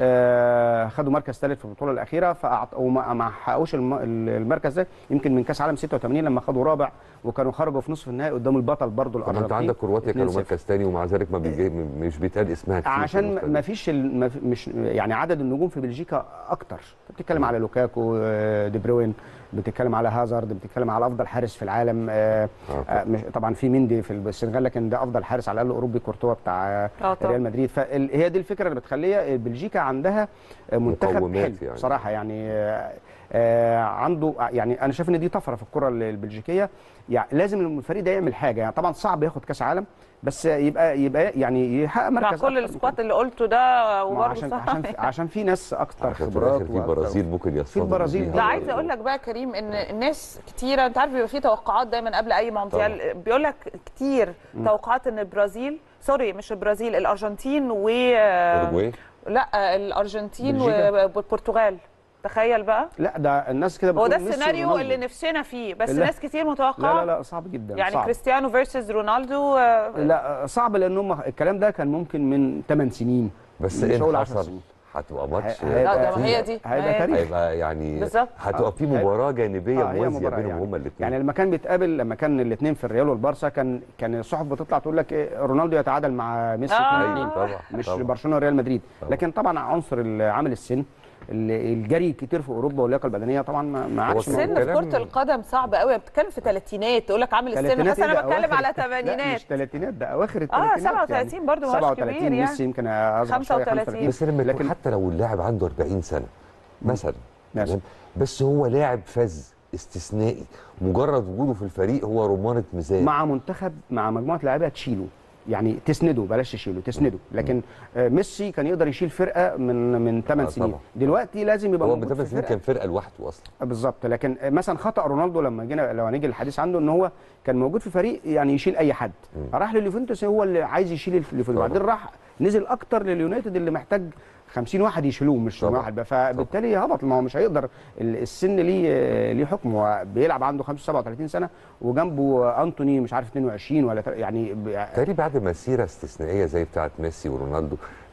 آه خدوا مركز ثالث في البطوله الاخيره فأعط... وما ما حققوش الم... المركز ده يمكن من كاس عالم 86 لما خدوا رابع وكانوا خرجوا في نصف النهائي قدام البطل برضه طب ما انت الارجنتين عندك كرواتيا كانوا 2-0. مركز ثاني ومع ذلك ما بيجي مش بيتقال اسمها كتير في عشان المستوى. ما فيش ال... ما في... مش يعني عدد النجوم في بلجيكا اكتر أنت بتتكلم على لوكاكو آه، دي بروين بتتكلم على هازارد بتتكلم على افضل حارس في العالم آه، آه، آه، مش طبعا في مندي في السنغال لكن ده افضل حارس على الاقل اوروبي كورتوا بتاع آه، اه طبعا ريال مدريد فهي دي الفكره اللي بتخليها بلجيكا عندها آه، منتخب مقومات حلو يعني. بصراحه يعني آه، آه، عنده يعني انا شايف ان دي طفره في الكره البلجيكيه يعني لازم الفريق ده يعمل حاجه يعني طبعا صعب ياخد كاس عالم بس يبقى يبقى يعني يحقق مع مركز كل أكتر من السكواد كده. اللي قلته ده ما هو وبرضه عشان صح عشان في عشان في ناس اكتر عشان في خبرات الاخر في وأكتر- برازيل ممكن يصطدموا البرازيل بيها ده عايزه برضه. اقول لك بقى يا كريم ان الناس كتيره انت عارف بيبقى في توقعات دايما قبل اي مونديال بيقول لك كتير توقعات ان البرازيل سوري مش البرازيل الارجنتين و اوروجواي لا الارجنتين بلجيكا. والبرتغال تخيل بقى لا ده الناس كده هو بتقول ده ميسي السيناريو ورونالدو. اللي نفسنا فيه بس لا. ناس كتير لا متوقعه لا لا صعب جدا يعني صعب. كريستيانو فيرسز رونالدو آه، لا صعب لان هم الكلام ده كان ممكن من 8 سنين بس مش ان هقول 10 حصل سنين هتبقى ماتش هي- لا ده هيبقى- ما هي دي ما هيبقى هي دي. تاريخ هيبقى يعني بالظبط. هتبقى في مباراه جانبيه آه، هي موازيه مباراة بينهم يعني. هما الاثنين يعني لما كان بيتقابل لما كان الاثنين في الريال والبارسا كان كان الصحف بتطلع تقول لك إيه رونالدو يتعادل مع ميسي آه. في ايوه الاثنين طبعا مش طبعا. برشلونه وريال مدريد طبعا. لكن طبعا عنصر ال- عامل السن ال- الجري كتير في اوروبا واللياقه البدنيه طبعا ما ما عادش كان السن موجود. في كلام- كره القدم صعب قوي بتتكلم في ثلاثينات تقول لك عامل السن تلاتينات حاسه إيه انا ده؟ بتكلم أواخر- على لا ثمانينات مش ثلاثينات ده اواخر اه الثلاثينات 37 برضه مش 37 كبير يعني ميسي يمكن اصغر شويه 35. 35 بس لما يكون لكن حتى لو اللاعب عنده 40 سنه مثلا مثلا. تمام؟ بس هو لاعب فذ استثنائي مجرد وجوده في الفريق هو رمانه ميزان مع منتخب مع مجموعه لاعيبه تشيله يعني تسنده بلاش تشيله تسنده لكن آه، ميسي كان يقدر يشيل فرقه من من 8 آه، سنين طبعا. دلوقتي لازم يبقى هو موجود من في 8 سنين فرقة. كان فرقه لوحده اصلا بالظبط لكن مثلا خطا رونالدو لما جينا لو هنيجي للحديث عنده ان هو كان موجود في فريق يعني يشيل اي حد راح لليوفنتوس هو اللي عايز يشيل اليوفنتوس طبعا. بعدين راح نزل اكتر لليونايتد اللي محتاج 50 واحد يشيلوه مش طبعا. واحد بقى فبالتالي هبط ما هو مش هيقدر ال- السن ليه ليه حكم هو بيلعب عنده 37 سنه وجنبه انتوني مش عارف 22 ولا تل- يعني ب- تقريبا بعد مسيره استثنائيه زي بتاعه ميسي ورونالدو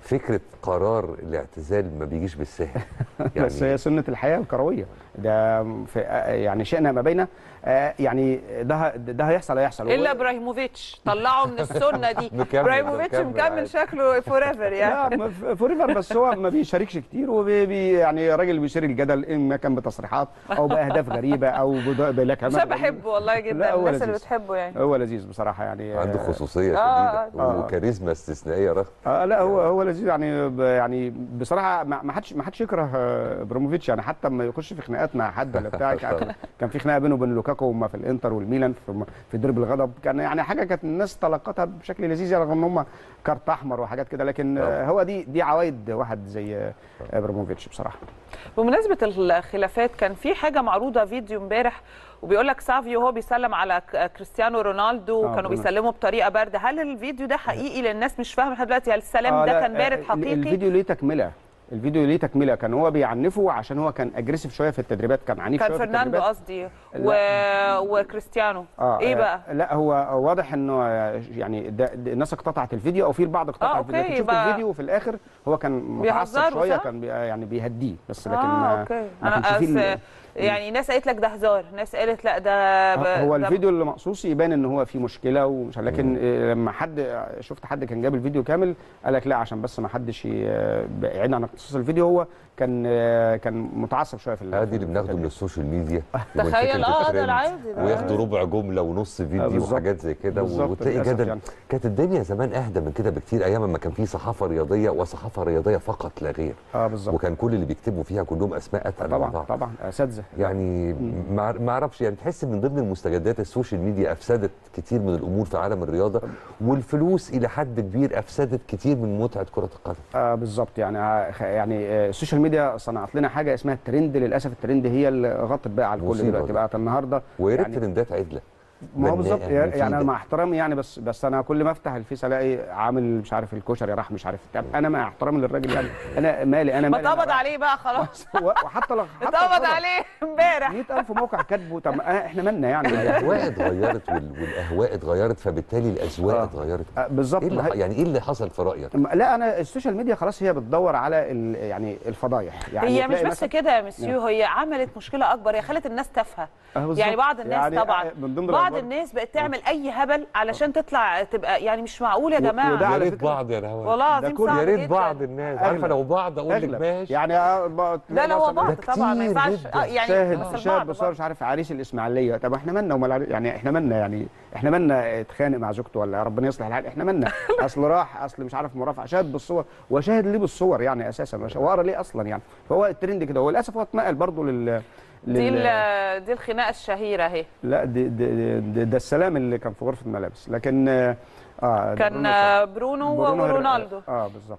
فكره قرار الاعتزال ما بيجيش بالسهل يعني بس هي سنه الحياه الكرويه ده في يعني شئنا ما بين يعني ده ده هيحصل هيحصل الا ابراهيموفيتش طلعوا من السنه دي مكمل- ابراهيموفيتش مكمل مكمل عادي. شكله فور ايفر يعني لا فور ايفر بس هو ما بيشاركش كتير وبي يعني راجل بيثير الجدل اما كان بتصريحات او باهداف غريبه او بد- بلكمات بس أنا غريبة. بحبه والله جدا لا، هو الناس اللي لذيذ. بتحبه يعني هو لذيذ بصراحه يعني عنده آه، خصوصيه آه، شديده آه. وكاريزما استثنائيه رغم آه لا هو هو لذيذ يعني ب- يعني بصراحه ما ما حدش ما حدش يكره آه، ابراهيموفيتش يعني حتى لما يخش في خناقات مع حد ولا بتاع كان- كان في خناقه بينه وبين لوكاكو وما في الانتر والميلان في في درب الغضب كان يعني حاجه كانت الناس تلقتها بشكل لذيذ يعني رغم ان هم كارت احمر وحاجات كده لكن آه، هو دي دي عوايد واحد زي آه، ابراهيموفيتش بصراحه بمناسبه الخلافات كان في حاجه معروضه فيديو امبارح وبيقول لك سافيو هو بيسلم على ك- كريستيانو رونالدو وكانوا رونالدو. بيسلموا بطريقه بارده هل الفيديو ده حقيقي للناس مش فاهمه لحد دلوقتي هل السلام آه، ده لا، كان بارد آه، حقيقي الفيديو ليه تكمله الفيديو ليه تكمله كان هو بيعنفه عشان هو كان اجريسيف شويه في التدريبات كان عنيف كان شويه في فرناندو التدريبات قصدي و... وكريستيانو اه ايه آه، بقى لا هو واضح انه يعني ده ده الناس اقتطعت الفيديو او في البعض اقتطع آه، الفيديو أوكي، لكن شفت يبقى- الفيديو وفي الاخر هو كان متعصب بيهزروا، شويه صح؟ كان بي يعني بيهديه بس لكن اه ما اوكي ما انا كانش فيه أس... ال- يعني ناس قالت لك ده هزار ناس قالت لا ده آه، هو ده- الفيديو اللي مقصوص يبان ان هو فيه مشكله ومش لكن آه، لما حد شفت حد كان جاب الفيديو كامل قال لك لا عشان بس ما حدش ي- بعيد عن اقتصاص الفيديو هو كان آه، كان متعصب شويه في ال- ادي اللي في بناخده من التدريب. السوشيال ميديا تخيل اه ده العادي ده وياخدوا ربع جمله ونص فيديو بالظبط. وحاجات زي كده بالظبط، وتلاقي للأسف جدل يعني. كانت الدنيا زمان اهدى من كده بكتير ايام ما كان في صحافه رياضيه وصحافه رياضيه فقط لا غير اه بالظبط وكان كل اللي بيكتبوا فيها كلهم اسماء اتقل من طبعا بعض طبعا اساتذه يعني ما ما اعرفش يعني تحس من ضمن المستجدات السوشيال ميديا افسدت كتير من الامور في عالم الرياضه والفلوس الى حد كبير افسدت كتير من متعه كره القدم آه بالظبط يعني آه، خ- يعني آه، السوشيال ميديا صنعت لنا حاجه اسمها الترند للاسف الترند هي اللي غطت بقى على الكل مصيبة دلوقتي دي. بقت النهارده ويا ريت يعني- ترندات عدله ما هو بناءة بالظبط يعني انا مفيدة. مع احترامي يعني بس بس انا كل ما افتح الفيس الاقي عامل مش عارف الكشري راح مش عارف طب انا مع احترامي للراجل يعني انا مالي انا ما مالي أنا اتقبض بقى. عليه بقى خلاص وحتى لو حتى اتقبض اتقبض. عليه امبارح 100000 موقع كاتبه طب ما احنا مالنا يعني الاهواء اتغيرت وال- والاهواء اتغيرت فبالتالي الاذواق آه. اتغيرت آه، بالظبط ايه اللي ما ح- هي- يعني ايه اللي حصل في رايك لا انا السوشيال ميديا خلاص هي بتدور على ال- يعني الفضايح يعني هي مش تلاقي بس مثلاً- كده يا مسيو هي عملت مشكله اكبر هي خلت الناس تافهه آه، بالظبط. يعني بعض الناس يعني طبعا من ضمن بعض الأخبار- الناس بقت تعمل اي هبل علشان تطلع تبقى يعني مش معقول يا و- جماعه وده يا على ريت فكرة- بعض يا نهار والله العظيم كل- صعب يا ريت جداً. بعض الناس عارفه أغلب. لو بعض اقول لك أغلب. ماشي يعني آه، ب- لا تلاقي لا هو مثلاً بعض ده طبعا ما كتير ينفعش جداً. آه، يعني شاهد بس شاهد البعض بصور برضه. مش عارف عريس الاسماعيليه طب احنا مالنا ومال يعني احنا مالنا يعني احنا مالنا اتخانق مع زوجته ولا ربنا يصلح الحال احنا مالنا اصل راح اصل مش عارف مرافعه شاهد بالصور وشاهد ليه بالصور يعني اساسا مش- واقرا ليه اصلا يعني فهو الترند كده وللاسف هو اتنقل برضه لل دي لل- ال- دي الخناقه الشهيره اهي لا دي دي دي ده السلام اللي كان في غرفه الملابس لكن اه ده كان برونو آه، صح. برونو برونو هير- ورونالدو اه بالظبط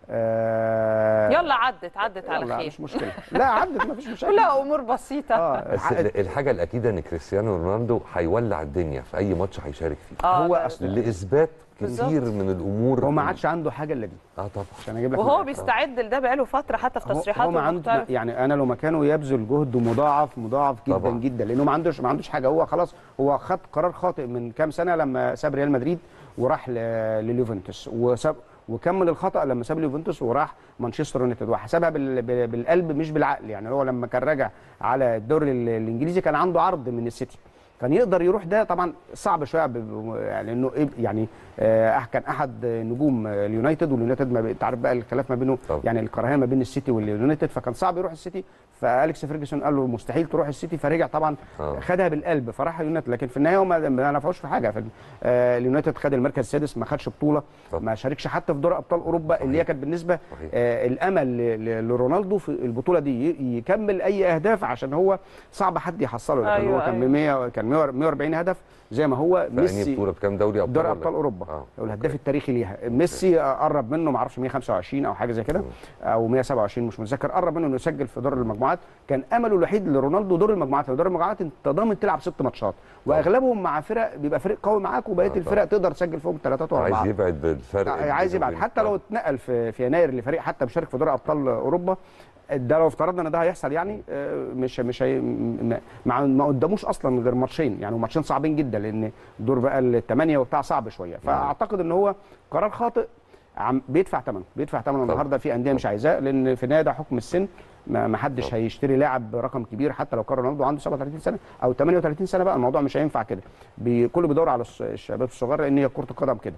آه يلا عدت عدت على يلا، خير مش مشكله لا عدت ما فيش مشكله كلها امور بسيطه اه بس عقد- ال- الحاجه الاكيده ان كريستيانو رونالدو هيولع الدنيا في اي ماتش هيشارك فيه اه هو ده- اصل لاثبات بالظبط. كتير من الامور هو ما عادش عنده حاجه الا دي اه طبعا عشان اجيب لك وهو مثال. بيستعد لده بقاله فتره حتى في هو- تصريحاته هو ما عنده المختلفة. يعني انا لو مكانه يبذل جهد مضاعف مضاعف جدا طبعا. جدا لانه ما عندوش ما عندوش حاجه هو خلاص هو خد قرار خاطئ من كام سنه لما ساب ريال مدريد وراح ل- لليوفنتوس وساب وكمل الخطا لما ساب اليوفنتوس وراح مانشستر يونايتد وحسبها بال- بال- بالقلب مش بالعقل يعني هو لما كان راجع على الدوري ال- الانجليزي كان عنده عرض من السيتي كان يقدر يروح ده طبعا صعب شويه ب- ب- يعني لانه إيه- يعني آه، كان احد نجوم آه، اليونايتد واليونايتد ما بي- انت عارف بقى الخلاف ما بينه طبعا. يعني الكراهيه ما بين السيتي واليونايتد فكان صعب يروح السيتي فاليكس فيرجسون قال له مستحيل تروح السيتي فرجع طبعا آه. خدها بالقلب فراح اليونايتد لكن في النهايه هو ما ما نفعوش في حاجه في آه، اليونايتد خد المركز السادس ما خدش بطوله طبعا. ما شاركش حتى في دوري ابطال اوروبا اللي هي كانت بالنسبه صحيح. آه، الامل ل- ل- لرونالدو في البطوله دي ي- يكمل اي اهداف عشان هو صعب حد يحصله لكن أيوة، هو كان أيوة. 100 كان 140 هدف زي ما هو في انهي ميسي بطوله بكام دوري ابطال دوري ولا؟ ابطال اوروبا اه هو الهداف التاريخي ليها ميسي قرب منه ما اعرفش 125 او حاجه زي كده او 127 مش متذكر قرب منه انه يسجل في دور المجموعات كان امله الوحيد لرونالدو دور المجموعات دور المجموعات انت ضامن تلعب ست ماتشات واغلبهم مع فرق بيبقى فريق قوي معاك وبقيه آه، الفرق تقدر تسجل فيهم ثلاثات عايز واربعات يبعد بالفرق عايز بينه يبعد وبين- حتى لو اتنقل في في يناير لفريق حتى مشارك في دوري ابطال اوروبا ده لو افترضنا ان ده هيحصل يعني آه، مش مش هي م- ما ما قداموش اصلا غير ماتشين يعني وماتشين صعبين جدا لان دور بقى الثمانيه وبتاع صعب شويه فاعتقد ان هو قرار خاطئ عم بيدفع ثمنه بيدفع ثمنه النهارده في انديه مش عايزاه لان في النهايه ده حكم السن ما ما حدش طبعا. هيشتري لاعب برقم كبير حتى لو كان رونالدو عنده 37 سنه او 38 سنه بقى الموضوع مش هينفع كده بي- كله بيدور على الش- الشباب الصغار لان هي كره القدم كده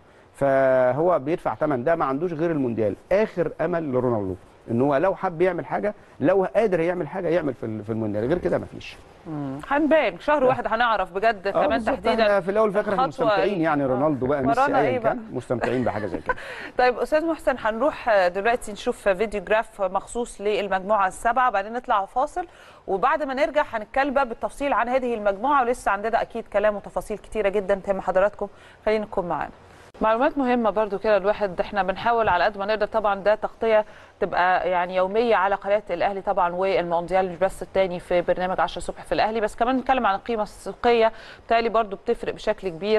فهو بيدفع ثمن ده ما عندوش غير المونديال اخر امل لرونالدو ان هو لو حب يعمل حاجه لو قادر يعمل حاجه يعمل في ال- في المونديال غير كده مفيش هنبان شهر واحد هنعرف بجد آه كمان بالظبط، تحديدا احنا في الاول فاكر احنا الخطوة مستمتعين إيه؟ يعني آه. رونالدو بقى ميسي ورانا ايا إيه بقى؟ كان مستمتعين بحاجه زي كده طيب استاذ محسن هنروح دلوقتي نشوف فيديو جراف مخصوص للمجموعه السبعه بعدين نطلع فاصل وبعد ما نرجع هنتكلم بقى بالتفصيل عن هذه المجموعه ولسه عندنا اكيد كلام وتفاصيل كتيره جدا تهم حضراتكم خلينا نكون معانا معلومات مهمه برضو كده الواحد احنا بنحاول على قد ما نقدر طبعا ده تغطيه تبقى يعني يوميه على قناه الاهلي طبعا والمونديال مش بس الثاني في برنامج 10 الصبح في الاهلي بس كمان نتكلم عن القيمه السوقيه بالتالي برضو بتفرق بشكل كبير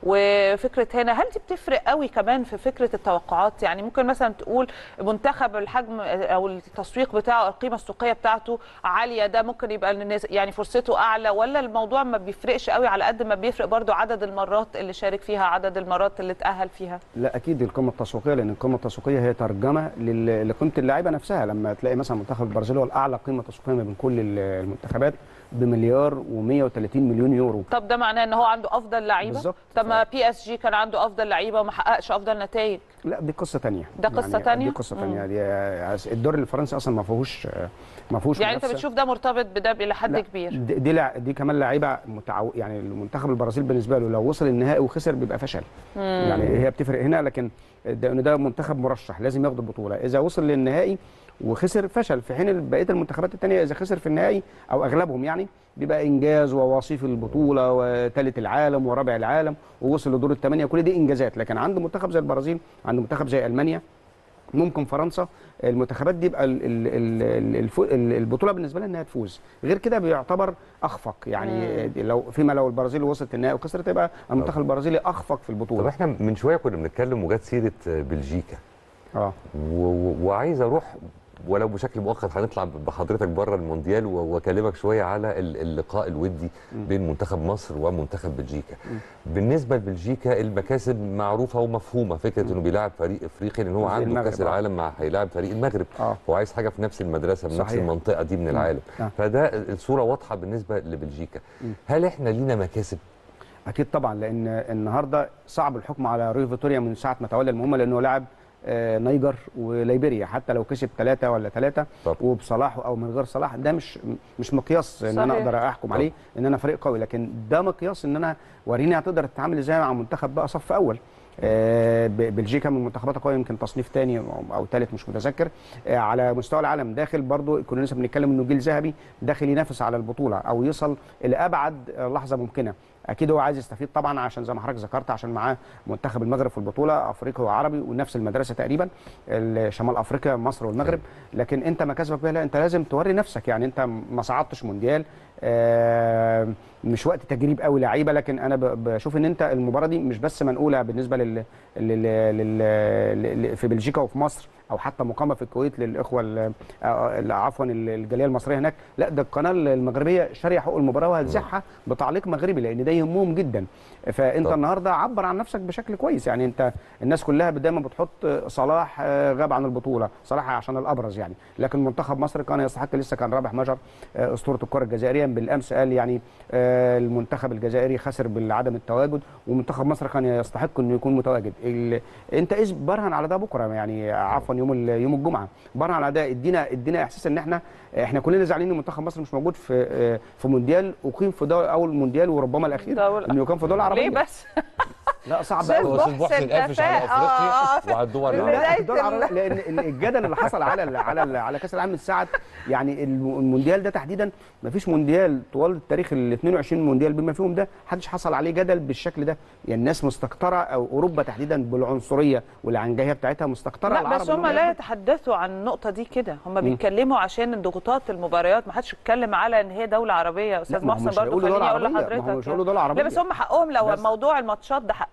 وفكره هنا هل دي بتفرق قوي كمان في فكره التوقعات يعني ممكن مثلا تقول منتخب الحجم او التسويق بتاعه القيمه السوقيه بتاعته عاليه ده ممكن يبقى الناس- يعني فرصته اعلى ولا الموضوع ما بيفرقش قوي على قد ما بيفرق برضو عدد المرات اللي شارك فيها عدد المرات اللي اتاهل فيها لا اكيد القيمه التسويقيه لان القيمه التسويقيه هي ترجمه لل- لقيمه اللاعيبه نفسها لما تلاقي مثلا منتخب البرازيل هو الاعلى قيمه تسويقيه ما بين كل ال- المنتخبات بمليار و130 مليون يورو طب ده معناه ان هو عنده افضل لعيبه بالظبط. طب ما بي اس جي كان عنده افضل لعيبه وما حققش افضل نتائج لا دي قصه تانية ده قصة تانية؟ دي قصه تانية دي الدوري الفرنسي اصلا ما فيهوش ما فيهوش يعني انت منافسة. بتشوف ده مرتبط بده الى حد لا، كبير دي دي, لع- دي كمان لعيبه متعو... يعني المنتخب البرازيل بالنسبه له لو وصل النهائي وخسر بيبقى فشل يعني هي بتفرق هنا لكن ده ان ده منتخب مرشح لازم ياخد البطوله اذا وصل للنهائي وخسر فشل في حين بقيه المنتخبات الثانيه اذا خسر في النهائي او اغلبهم يعني بيبقى انجاز ووصيف البطوله وثالث العالم ورابع العالم ووصل لدور الثمانيه كل دي انجازات لكن عند منتخب زي البرازيل عند منتخب زي المانيا ممكن فرنسا المنتخبات دي يبقى ال- ال- ال- الف- ال- البطوله بالنسبه لها انها تفوز غير كده بيعتبر اخفق يعني لو فيما لو البرازيل وصلت النهائي وخسرت يبقى المنتخب البرازيلي اخفق في طب البطوله احنا من شويه كنا بنتكلم وجات سيره بلجيكا اه و- و- وعايز اروح ولو بشكل مؤقت هنطلع بحضرتك بره المونديال و- واكلمك شويه على ال- اللقاء الودي بين منتخب مصر ومنتخب بلجيكا. بالنسبه لبلجيكا المكاسب معروفه ومفهومه فكره انه بيلاعب فريق افريقي لان هو زي عنده المغرب، كاس آه. العالم مع هيلاعب فريق المغرب اه هو عايز حاجه في نفس المدرسه في نفس صحيح. المنطقه دي من العالم آه. فده الصوره واضحه بالنسبه لبلجيكا هل احنا لينا مكاسب اكيد طبعا لان النهارده صعب الحكم على روي فيتوريا من ساعه ما تولى المهمه لانه لاعب آه، نيجر وليبيريا حتى لو كسب ثلاثة ولا ثلاثة طب. وبصلاح او من غير صلاح ده مش مش مقياس ان انا صحيح. اقدر احكم عليه ان انا فريق قوي لكن ده مقياس ان انا وريني هتقدر تتعامل ازاي مع منتخب بقى صف اول آه، ب- بلجيكا من المنتخبات القويه يمكن تصنيف ثاني او ثالث مش متذكر آه، على مستوى العالم داخل برضو كنا لسه بنتكلم انه جيل ذهبي داخل ينافس على البطوله او يصل الى ابعد آه، لحظه ممكنه اكيد هو عايز يستفيد طبعا عشان زي ما حضرتك ذكرت عشان معاه منتخب المغرب في البطوله افريقي وعربي ونفس المدرسه تقريبا ال- شمال افريقيا مصر والمغرب لكن انت مكاسبك بقى لا انت لازم توري نفسك يعني انت ما صعدتش مونديال آه، مش وقت تجريب قوي لعيبه لكن انا ب- بشوف ان انت المباراه دي مش بس منقوله بالنسبه لل, لل... لل... لل... في بلجيكا وفي مصر او حتى مقامه في الكويت للاخوه ال- آه، ال- عفوا ال- الجاليه المصريه هناك لا ده القناه المغربيه شاريه حقوق المباراه وهتذاعها بتعليق مغربي لان ده يهمهم جدا فانت طب. النهارده عبر عن نفسك بشكل كويس يعني انت الناس كلها دايما بتحط صلاح آه، غاب عن البطوله صلاح عشان الابرز يعني لكن منتخب مصر كان يستحق لسه كان رابح مجر آه، اسطوره الكره الجزائريه بالامس قال يعني آه، المنتخب الجزائري خسر بعدم التواجد ومنتخب مصر كان يستحق انه يكون متواجد ال... انت ايش برهن على ده بكره يعني عفوا يوم ال... يوم الجمعه برهن على ده ادينا ادينا احساس ان احنا احنا كلنا زعلانين ان منتخب مصر مش موجود في آه، في مونديال اقيم في دول اول مونديال وربما الاخير دولة. انه يكون في دول عربيه ليه بس لا صعب أستاذ قوي هو استاذ محسن محسن قافش على كفاءة. آه، افريقيا وعلى الدول لا، العربية. بداية الدول العربية لان الجدل اللي حصل على ال على ال على كاس العالم من ساعه يعني الم- المونديال ده تحديدا ما فيش مونديال طوال التاريخ ال 22 مونديال بما فيهم ده محدش حصل عليه جدل بالشكل ده يعني الناس مستكتره او اوروبا تحديدا بالعنصريه والعنجهيه بتاعتها مستكتره لا العرب بس هم إنهم لا ياخدوا. يتحدثوا عن النقطه دي كده هم بيتكلموا عشان ضغوطات المباريات ما حدش اتكلم على ان هي دوله عربيه يا استاذ لا، ما هم محسن مش برضه هيقولوا خليني دولة اقول عربية، ما هم لحضرتك مش هيقولوا دولة عربية. لا بس هم حقهم لو بس- موضوع الماتشات ده حقهم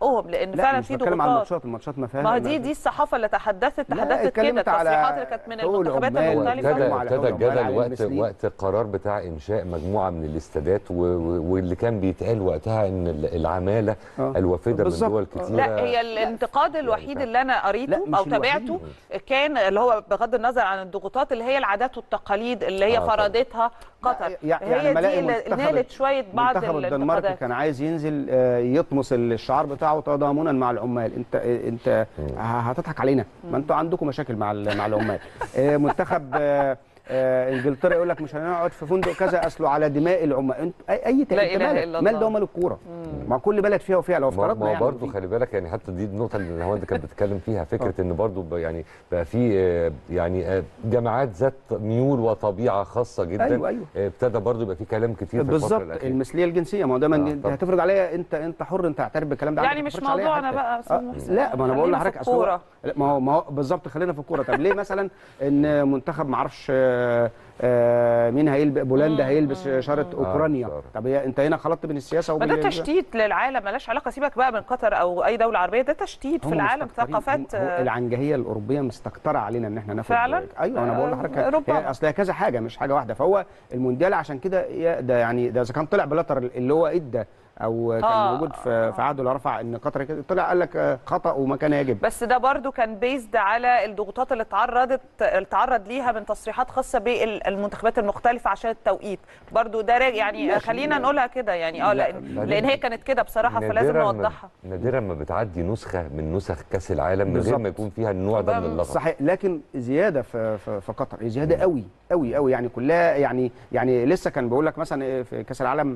حقهم لان لا فعلا مش في بتكلم على ضغوطات الماتشات الماتشات ما فيها ما هي دي دي الصحافه اللي تحدثت لا، تحدثت كده اتكلمت على التصريحات اللي كانت من حقوق المنتخبات العمال المختلفه ابتدى بيتكلموا على ابتدى حقوق العمال، الجدل على وقت المثليين. وقت القرار بتاع انشاء مجموعه من الاستادات و- و- واللي كان بيتقال وقتها ان ال- العماله آه. الوافده من بالظبط. دول آه. كتيره لا هي الانتقاد الوحيد اللي انا لا، قريته مش او الوحيد. تابعته كان اللي هو بغض النظر عن الضغوطات اللي هي العادات والتقاليد اللي هي آه، طبعا. فرضتها قطر يع- هي لما الاقي دي اللي منتخب- نالت شويه بعض منتخب الدنمارك الانتقادات كان عايز ينزل آه، يطمس الشعار بتاعه تضامنا مع العمال انت انت ه- هتضحك علينا ما انتوا عندكم مشاكل مع ال- مع العمال آه، منتخب آه، آه، انجلترا يقول لك مش هنقعد في فندق كذا اصله على دماء العمال انت اي اي لا انت إله مالك؟ إلا مال الله. ده ومال الكوره ما كل بلد فيها وفيها لو ما افترضنا ما يعني برضه في- خلي بالك يعني حتى دي النقطه اللي هو كانت بتتكلم فيها فكره ان برضه ب- يعني بقى في آه، يعني آه، جامعات ذات ميول وطبيعه خاصه جدا أيوة، أيوة. آه، ابتدى برضه يبقى في كلام كتير في الفتره بالظبط الاخيره المثليه الجنسيه ما هو دايما آه، انت طبعا. هتفرض عليا انت انت حر انت اعترف بالكلام ده يعني عندك، ما مش تفرضش عليا موضوعنا حتى. بقى يا أستاذ آه، محسن. لا ما انا بقول خلينا في لحضرتك أصل هو- الكورة. لا ما هو ما هو بالظبط خلينا في الكوره طب ليه مثلا ان منتخب ما اعرفش آه، آه، مين هيلبس بولندا هيلبس شاره اوكرانيا شارة. طب هي انت هنا خلطت بين السياسه ما وبين ده تشتيت للعالم ملهاش علاقه سيبك بقى من قطر او اي دوله عربيه ده تشتيت في هم العالم مستكترين. ثقافات هم- هو العنجهيه الاوروبيه مستكتره علينا ان احنا ناخد فعلا؟ ايوه انا بقول آه، لحضرتك ربما. هي اصل هي كذا حاجه مش حاجه واحده فهو المونديال عشان كده يا- ده يعني ده اذا كان طلع بلاتر اللي هو ادى او كان آه، موجود في في عهده اللي رفع ان قطر كده طلع قال لك آه، خطا وما كان يجب بس ده برضو كان بيزد على الضغوطات اللي تعرضت اللي تعرض ليها من تصريحات خاصه بالمنتخبات المختلفه عشان التوقيت برضو ده راجع- يعني ماشي. خلينا نقولها كده يعني اه لا، لان لان هي كانت كده بصراحه فلازم نادراً ما- نوضحها نادرا ما بتعدي نسخه من نسخ كاس العالم من غير بالظبط. ما يكون فيها النوع ده من طبعاً. اللغط صحيح لكن زياده في في, في قطر زياده قوي قوي قوي يعني كلها يعني يعني لسه كان بقول لك مثلا إيه في كاس العالم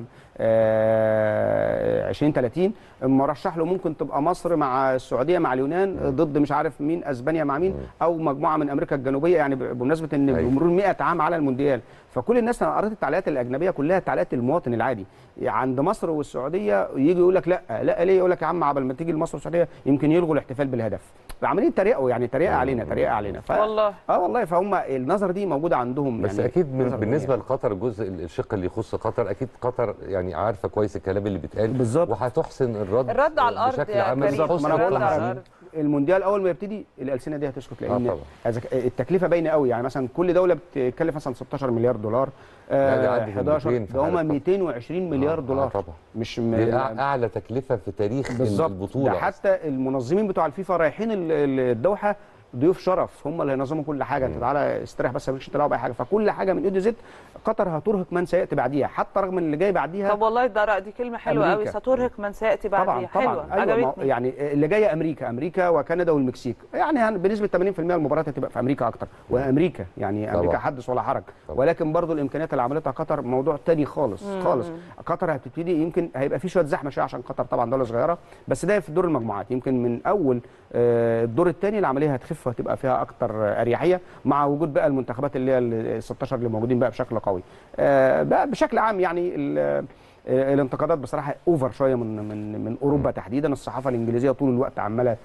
آه، 2030 مرشح له ممكن تبقى مصر مع السعوديه مع اليونان ضد مش عارف مين اسبانيا مع مين او مجموعه من امريكا الجنوبيه يعني ب- بمناسبه ان أيوة. بمرور 100 عام على المونديال فكل الناس انا قريت التعليقات الاجنبيه كلها تعليقات المواطن العادي عند مصر والسعوديه يجي يقول لك لا لا ليه يقول لك يا عم عبل ما تيجي لمصر والسعوديه يمكن يلغوا الاحتفال بالهدف عمالين يتريقوا يعني تريقه علينا تريقه علينا ف... والله. اه والله فهم النظره دي موجوده عندهم بس يعني اكيد من نظرة بالنسبه دينية. لقطر الجزء الشق اللي يخص قطر اكيد قطر يعني عارفه كويس الكلام اللي بيتقال بالظبط. وهتحسن الرد الرد على الأرض بشكل يا عملي كريم. حسن ما انا بقول الرد على لحضرتك الأرض. المونديال اول ما يبتدي الالسنه دي هتسكت لان طبعا. إذا ك- التكلفه باينه قوي يعني مثلا كل دوله بتكلف مثلا 16 مليار دولار لا، ده آه عدت ال 11 200 في ده هم حالة قطر. 220 مليار آه، دولار آه، طبعا. مش دي م... أع- اعلى تكلفه في تاريخ بالظبط البطوله ده حتى المنظمين بتوع الفيفا رايحين ال- ال- الدوحه ضيوف شرف هم اللي هينظموا كل حاجه انت تعالى استريح بس مالكش دعوه باي حاجه فكل حاجه من ايد زد قطر هترهق من سياتي بعديها حتى رغم ان اللي جاي بعديها طب والله ده دي كلمه حلوه قوي أمريكا. سترهق من سياتي بعديها طبعا طبعا حلوه ايوه ما هو عجبتني يعني اللي جايه امريكا امريكا وكندا والمكسيك يعني هن- بنسبه 80% المباريات هتبقى في امريكا اكتر وامريكا يعني طبعا. امريكا حدث ولا حرج طبعا. ولكن برضو الامكانيات اللي عملتها قطر موضوع تاني خالص خالص قطر هتبتدي يمكن هيبقى في شويه زحمه شويه عشان قطر طبعا دوله صغيره بس ده في دور المجموعات يمكن من اول آه، الدور الثاني العمليه هتخف وهتبقى فيها اكتر آه، اريحيه مع وجود بقى المنتخبات اللي هي ال 16 اللي موجودين بقى بشكل قوي آه، بقى بشكل عام يعني ال- آه، الانتقادات بصراحه اوفر شويه من من من اوروبا تحديدا الصحافه الانجليزيه طول الوقت عماله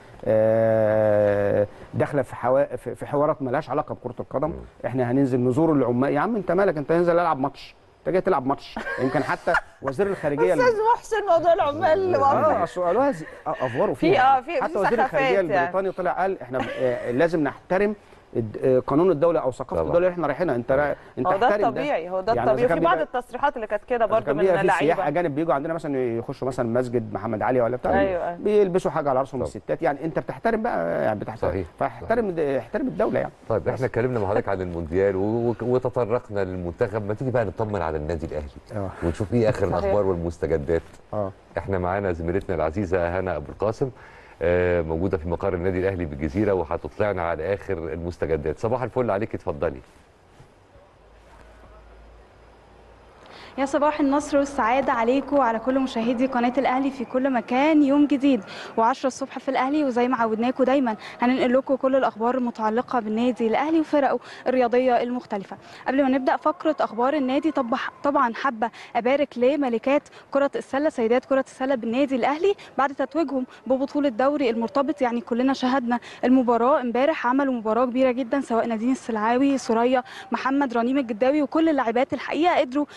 آه، داخله في حوا... في في حوارات مالهاش علاقه بكره القدم احنا هننزل نزور العمال يا عم انت مالك انت هننزل العب ماتش انت جاي تلعب ماتش يمكن حتى وزير الخارجيه استاذ محسن موضوع العمال اللي واضح. اه اصل قالوها زي- افوروا في- فيها آه، في- في حتى وزير سخافات الخارجيه يعني. البريطاني طلع قال احنا آه، لازم نحترم الد- آه، قانون الدوله او ثقافه طبعا. الدوله اللي احنا رايحينها انت را... انت هو ده احترم الطبيعي هو ده يعني إذا الطبيعي كان وفي بعض بيبقى- التصريحات اللي كانت كده إذا برضه كان من بيبقى في سياح اللعيبه اجانب بيجوا عندنا مثلا يخشوا مثلا مسجد محمد علي ولا بتاع أيوة. بيلبسوا حاجه على راسهم طبعا. الستات يعني انت بتحترم بقى يعني بتحترم صحيح. فاحترم احترم الدوله يعني طيب احنا اتكلمنا مع حضرتك عن المونديال و- و- وتطرقنا للمنتخب ما تيجي بقى نطمن على النادي الاهلي اه ونشوف ايه اخر صحيح. الاخبار والمستجدات اه احنا معانا زميلتنا العزيزه هنا ابو القاسم آه، موجوده في مقر النادي الاهلي بالجزيره وهتطلعنا على اخر المستجدات صباح الفل عليك اتفضلي يا صباح النصر والسعادة عليكم وعلى كل مشاهدي قناة الأهلي في كل مكان يوم جديد و10 الصبح في الأهلي وزي ما عودناكم دايما هننقل لكم كل الأخبار المتعلقة بالنادي الأهلي وفرقه الرياضية المختلفة قبل ما نبدأ فقرة أخبار النادي طب طبعا حابة أبارك لملكات كرة السلة سيدات كرة السلة بالنادي الأهلي بعد تتويجهم ببطولة دوري المرتبط يعني كلنا شاهدنا المباراة امبارح عملوا مباراة كبيرة جدا سواء نادين السلعاوي سوريا محمد رنيم الجداوي وكل اللاعبات الحقيقة قدروا يحسموا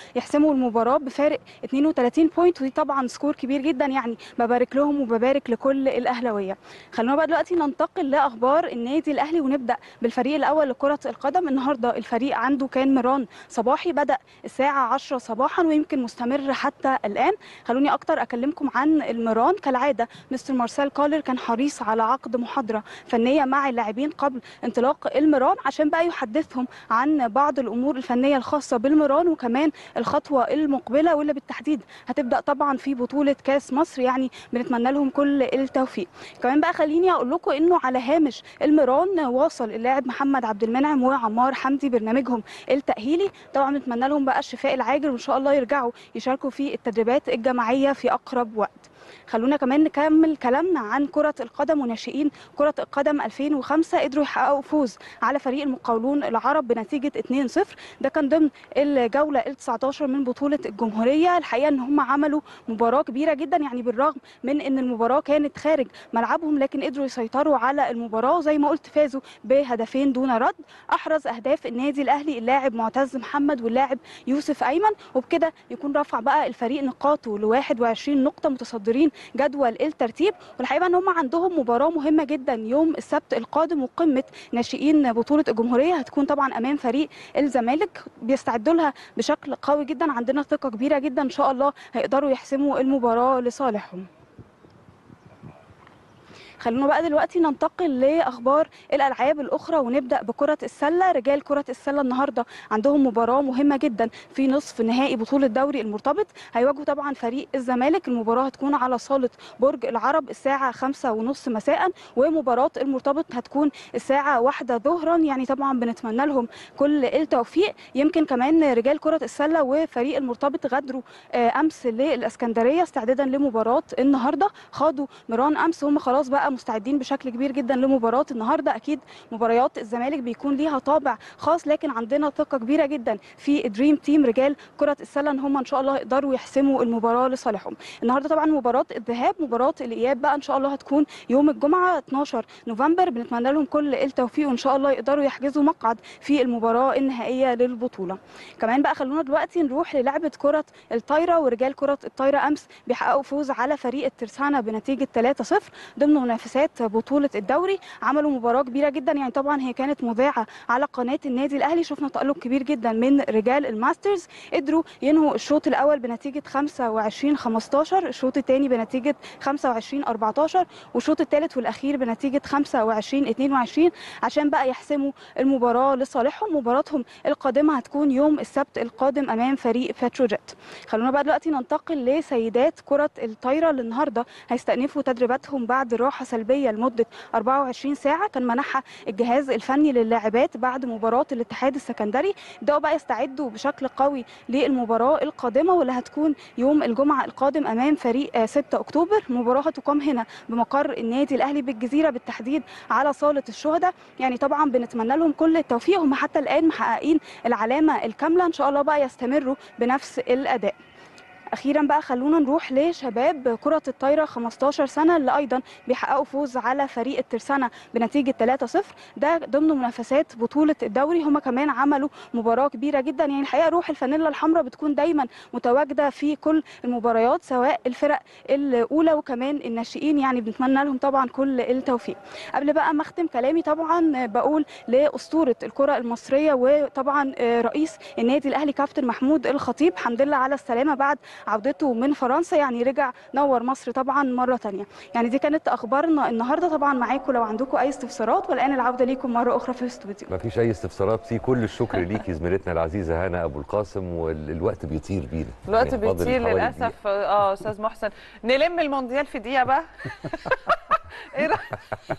يحسموا المباراه بفارق 32 بوينت ودي طبعا سكور كبير جدا يعني ببارك لهم وببارك لكل الاهلاويه خلونا بقى دلوقتي ننتقل لاخبار النادي الاهلي ونبدا بالفريق الاول لكره القدم النهارده الفريق عنده كان مران صباحي بدا الساعه 10 صباحا ويمكن مستمر حتى الان خلوني اكتر اكلمكم عن المران كالعاده مستر مارسيل كولر كان حريص على عقد محاضره فنيه مع اللاعبين قبل انطلاق المران عشان بقى يحدثهم عن بعض الامور الفنيه الخاصه بالمران وكمان الخطوه المقبله واللي بالتحديد هتبدا طبعا في بطوله كاس مصر يعني بنتمنى لهم كل التوفيق كمان بقى خليني اقول لكم انه على هامش المران واصل اللاعب محمد عبد المنعم وعمار حمدي برنامجهم التاهيلي طبعا بنتمنى لهم بقى الشفاء العاجل وان شاء الله يرجعوا يشاركوا في التدريبات الجماعيه في اقرب وقت خلونا كمان نكمل كلامنا عن كرة القدم وناشئين كرة القدم 2005 قدروا يحققوا فوز على فريق المقاولون العرب بنتيجة 2-0 ده كان ضمن الجولة ال 19 من بطولة الجمهورية الحقيقة ان هم عملوا مباراة كبيرة جدا يعني بالرغم من ان المباراة كانت خارج ملعبهم لكن قدروا يسيطروا على المباراة وزي ما قلت فازوا بهدفين دون رد احرز اهداف النادي الاهلي اللاعب معتز محمد واللاعب يوسف ايمن وبكده يكون رفع بقى الفريق نقاطه ل 21 نقطة متصدرين جدول الترتيب والحقيقه ان هم عندهم مباراه مهمه جدا يوم السبت القادم وقمه ناشئين بطوله الجمهوريه هتكون طبعا امام فريق الزمالك بيستعدوا لها بشكل قوي جدا عندنا ثقه كبيره جدا ان شاء الله هيقدروا يحسموا المباراه لصالحهم خلونا بقى دلوقتي ننتقل لاخبار الالعاب الاخرى ونبدا بكره السله رجال كره السله النهارده عندهم مباراه مهمه جدا في نصف نهائي بطوله دوري المرتبط هيواجهوا طبعا فريق الزمالك المباراه هتكون على صاله برج العرب الساعه خمسة ونص مساء ومباراه المرتبط هتكون الساعه واحدة ظهرا يعني طبعا بنتمنى لهم كل التوفيق يمكن كمان رجال كره السله وفريق المرتبط غادروا امس للاسكندريه استعدادا لمباراه النهارده خاضوا مران امس هم خلاص بقى مستعدين بشكل كبير جدا لمباراه النهارده اكيد مباريات الزمالك بيكون ليها طابع خاص لكن عندنا ثقه كبيره جدا في دريم تيم رجال كره السله ان هم ان شاء الله يقدروا يحسموا المباراه لصالحهم النهارده طبعا مباراه الذهاب مباراه الاياب بقى ان شاء الله هتكون يوم الجمعه 12 نوفمبر بنتمنى لهم كل التوفيق وان شاء الله يقدروا يحجزوا مقعد في المباراه النهائيه للبطوله كمان بقى خلونا دلوقتي نروح للعبه كره الطايره ورجال كره الطايره امس بيحققوا فوز على فريق الترسانه بنتيجه 3-0 ضمن منافسات بطوله الدوري عملوا مباراه كبيره جدا يعني طبعا هي كانت مذاعه على قناه النادي الاهلي شفنا تالق كبير جدا من رجال الماسترز قدروا ينهوا الشوط الاول بنتيجه 25 15 الشوط الثاني بنتيجه 25 14 والشوط الثالث والاخير بنتيجه 25 22 عشان بقى يحسموا المباراه لصالحهم مباراتهم القادمه هتكون يوم السبت القادم امام فريق بتروجيت خلونا بقى دلوقتي ننتقل لسيدات كره الطايره اللي النهارده هيستأنفوا تدريباتهم بعد راحه سلبيه لمده 24 ساعه كان منحها الجهاز الفني للاعبات بعد مباراه الاتحاد السكندري بداوا بقى يستعدوا بشكل قوي للمباراه القادمه واللي هتكون يوم الجمعه القادم امام فريق 6 اكتوبر المباراه هتقام هنا بمقر النادي الاهلي بالجزيره بالتحديد على صاله الشهداء يعني طبعا بنتمنى لهم كل التوفيق هم حتى الان محققين العلامه الكامله ان شاء الله بقى يستمروا بنفس الاداء اخيرا بقى خلونا نروح لشباب كره الطايره 15 سنه اللي ايضا بيحققوا فوز على فريق الترسانه بنتيجه 3-0 ده ضمن منافسات بطوله الدوري هم كمان عملوا مباراه كبيره جدا يعني الحقيقه روح الفانيلا الحمراء بتكون دايما متواجده في كل المباريات سواء الفرق الاولى وكمان الناشئين يعني بنتمنى لهم طبعا كل التوفيق قبل بقى ما اختم كلامي طبعا بقول لاسطوره الكره المصريه وطبعا رئيس النادي الاهلي كابتن محمود الخطيب الحمد لله على السلامه بعد عودته من فرنسا يعني رجع نور مصر طبعا مره ثانيه يعني دي كانت اخبارنا النهارده طبعا معاكم لو عندكم اي استفسارات والان العوده ليكم مره اخرى في الاستوديو ما فيش اي استفسارات في كل الشكر ليكي زميلتنا العزيزه هنا ابو القاسم والوقت بيطير بينا الوقت يعني فاضل بيطير حوالي للاسف اه استاذ محسن نلم المونديال في دقيقه بقى ايه رأ-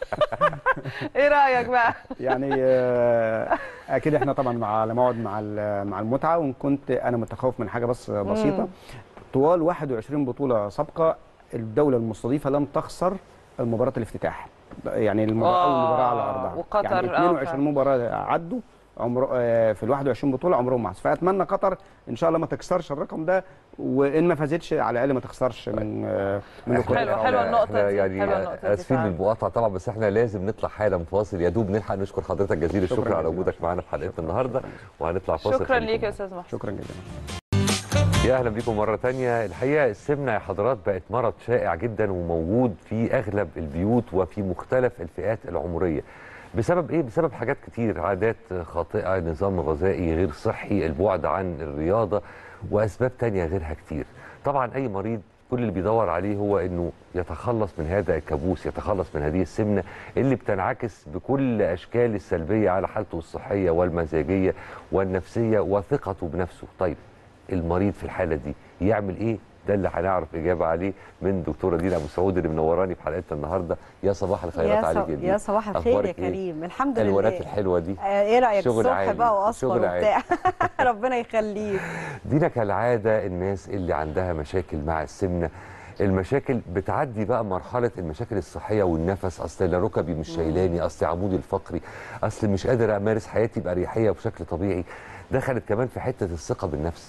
ايه رايك بقى يعني آه، اكيد احنا طبعا مع على موعد مع ال- مع المتعه وان كنت انا متخوف من حاجه بس بسيطه مم. طوال 21 بطوله سابقه الدوله المستضيفه لم تخسر مباراه الافتتاح يعني المباراه اول آه، مباراه على ارضها وقطر، يعني آه، 22 فعلا. مباراه عدوا عمر آه، في ال 21 بطوله عمرهم ما حصل فاتمنى قطر ان شاء الله ما تكسرش الرقم ده وان ما فازتش على الاقل ما تخسرش من آه، من إحنا- حلو- الكرة. حلوة النقطة احنا دي، يعني حلوة النقطة دي اسفين فعلا. للمقاطعه طبعا بس احنا لازم نطلع حالا فاصل يا دوب نلحق نشكر حضرتك جزيل الشكر شكراً على جزيلاً. وجودك معانا في حلقتنا النهارده وهنطلع فاصل شكرا خليكم ليك يا معانا. استاذ محسن شكرا جدا يا اهلا بيكم مره تانية الحقيقه السمنه يا حضرات بقت مرض شائع جدا وموجود في اغلب البيوت وفي مختلف الفئات العمريه بسبب ايه بسبب حاجات كتير عادات خاطئه نظام غذائي غير صحي البعد عن الرياضه واسباب تانية غيرها كتير طبعا اي مريض كل اللي بيدور عليه هو انه يتخلص من هذا الكابوس يتخلص من هذه السمنه اللي بتنعكس بكل اشكال السلبيه على حالته الصحيه والمزاجيه والنفسيه وثقته بنفسه طيب المريض في الحاله دي يعمل ايه ده اللي هنعرف اجابه عليه من دكتوره دينا ابو سعود اللي منوراني في حلقتنا النهارده يا صباح الخيرات يا, عليك ص... يا دينا يا صباح الخير يا أخبارك إيه؟ كريم الحمد لله الالوانات الحلوه دي آه، ايه رايك شغل الصبح عالي. بقى واصفر شغل وبتاع ربنا يخليك دينا كالعاده الناس اللي عندها مشاكل مع السمنه المشاكل بتعدي بقى مرحله المشاكل الصحيه والنفس اصل لا ركبي مش شايلاني اصل عمودي الفقري اصل مش قادر امارس حياتي باريحيه وبشكل طبيعي دخلت كمان في حته الثقه بالنفس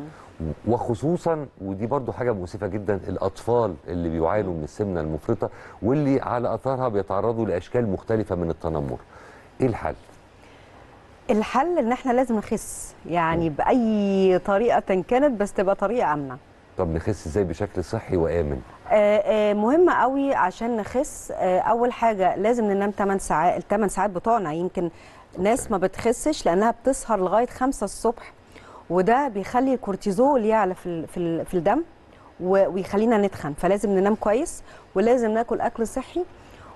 وخصوصا ودي برضو حاجه مؤسفه جدا الاطفال اللي بيعانوا من السمنه المفرطه واللي على اثارها بيتعرضوا لاشكال مختلفه من التنمر ايه الحل الحل ان احنا لازم نخس يعني باي طريقه كانت بس تبقى طريقه امنه طب نخس ازاي بشكل صحي وامن آه، آه، مهم قوي عشان نخس آه، اول حاجه لازم ننام 8 ساعات ال 8 ساعات بتوعنا يمكن ناس ما بتخسش لانها بتسهر لغايه 5 الصبح وده بيخلي الكورتيزول يعلى في ال- في ال- في الدم و- ويخلينا نتخن فلازم ننام كويس ولازم ناكل اكل صحي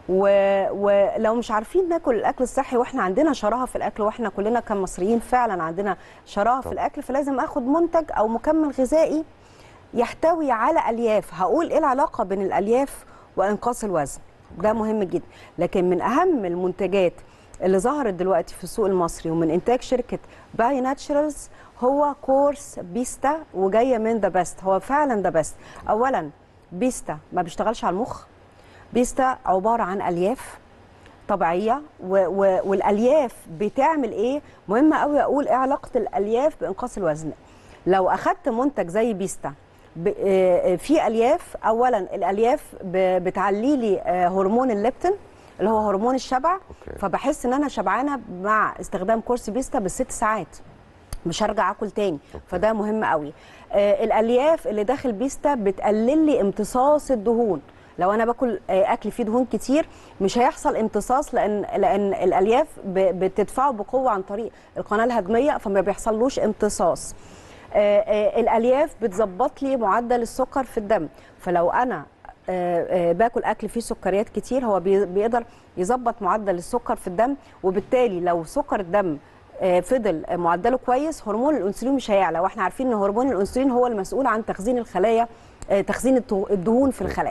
و- ولو مش عارفين ناكل الاكل الصحي واحنا عندنا شراهه في الاكل واحنا كلنا كمصريين فعلا عندنا شراهه في طبعا. الاكل فلازم اخد منتج او مكمل غذائي يحتوي على الياف هقول ايه العلاقه بين الالياف وانقاص الوزن ده مهم جدا لكن من اهم المنتجات اللي ظهرت دلوقتي في السوق المصري ومن انتاج شركه باي ناتشرالز هو كورس بيستا وجايه من ذا بيست هو فعلا ذا بيست اولا بيستا ما بيشتغلش على المخ بيستا عباره عن الياف طبيعيه و و والالياف بتعمل ايه مهم قوي اقول ايه علاقه الالياف بانقاص الوزن لو اخدت منتج زي بيستا ب- آه، في الياف اولا الالياف ب- بتعلي لي آه، هرمون الليبتين اللي هو هرمون الشبع أوكي. فبحس ان انا شبعانه مع استخدام كورس بيستا بالست ساعات مش هرجع اكل تاني فده مهم قوي آه الالياف اللي داخل بيستا بتقلل لي امتصاص الدهون لو انا باكل آه اكل فيه دهون كتير مش هيحصل امتصاص لان لان الالياف ب- بتدفعه بقوه عن طريق القناه الهضميه فما بيحصلوش امتصاص آه آه الالياف بتظبط لي معدل السكر في الدم فلو انا آه، آه، باكل اكل فيه سكريات كتير هو بي- بيقدر يظبط معدل السكر في الدم وبالتالي لو سكر الدم آه، فضل معدله كويس هرمون الانسولين مش هيعلى واحنا عارفين ان هرمون الانسولين هو المسؤول عن تخزين الخلايا آه، تخزين الدهو- الدهون في الخلايا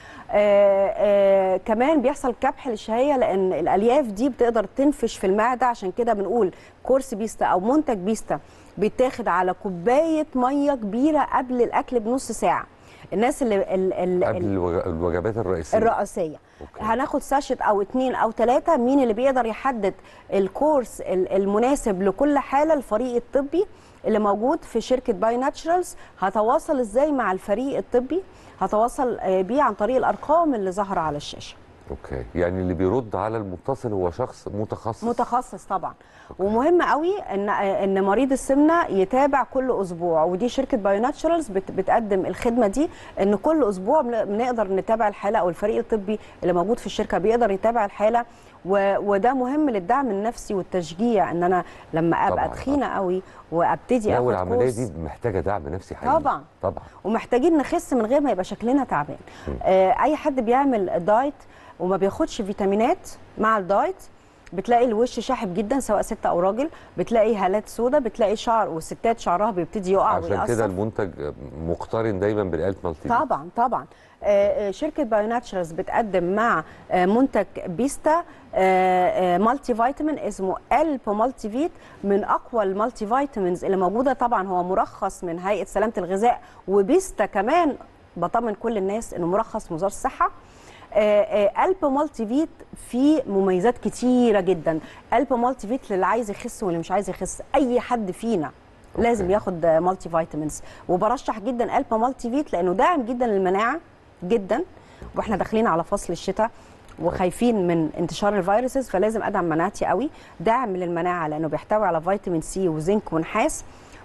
آه آه كمان بيحصل كبح للشهيه لان الالياف دي بتقدر تنفش في المعده عشان كده بنقول كورس بيستا او منتج بيستا بيتاخد على كوبايه ميه كبيره قبل الاكل بنص ساعه الناس اللي ال ال قبل الوج- الوجبات الرئيسيه الرئيسيه أوكي. هناخد ساشت او اتنين او تلاته مين اللي بيقدر يحدد الكورس ال- المناسب لكل حاله الفريق الطبي اللي موجود في شركه باي ناتشرالز هتواصل ازاي مع الفريق الطبي هتواصل آه، بيه عن طريق الارقام اللي ظاهره على الشاشه اوكي يعني اللي بيرد على المتصل هو شخص متخصص متخصص طبعا ومهم قوي ان ان مريض السمنه يتابع كل اسبوع ودي شركه بايو ناتشرالز بت بتقدم الخدمه دي ان كل اسبوع بن- بنقدر نتابع الحاله او الفريق الطبي اللي موجود في الشركه بيقدر يتابع الحاله و وده مهم للدعم النفسي والتشجيع ان انا لما ابقى طبعاً، تخينه قوي وابتدي لا اخد والعمليه كورس دي محتاجه دعم نفسي حقيقي طبعاً. طبعا ومحتاجين نخس من غير ما يبقى شكلنا تعبان آه اي حد بيعمل دايت وما بياخدش فيتامينات مع الدايت بتلاقي الوش شاحب جدا سواء ست او راجل بتلاقي هالات سودة بتلاقي شعر والستات شعرها بيبتدي يقع عشان كده ويقصف المنتج مقترن دايما بالالف مالتي طبعا طبعا آه، آه، شركه بايو ناتشرالز بتقدم مع آه، منتج بيستا آه، آه، مالتي فيتامين اسمه الب مالتي فيت من اقوى المالتي فيتامينز اللي موجوده طبعا هو مرخص من هيئه سلامه الغذاء وبيستا كمان بطمن كل الناس انه مرخص من وزاره الصحه آه، آه، الب مالتي فيت فيه مميزات كتيره جدا الب مالتي فيت للي عايز يخس واللي مش عايز يخس اي حد فينا لازم ياخد مالتي فيتامينز وبرشح جدا الب مالتي فيت لانه داعم جدا للمناعه جدا واحنا داخلين على فصل الشتاء وخايفين من انتشار الفيروسز فلازم ادعم مناعتي قوي داعم للمناعه لانه بيحتوي على فيتامين سي وزنك ونحاس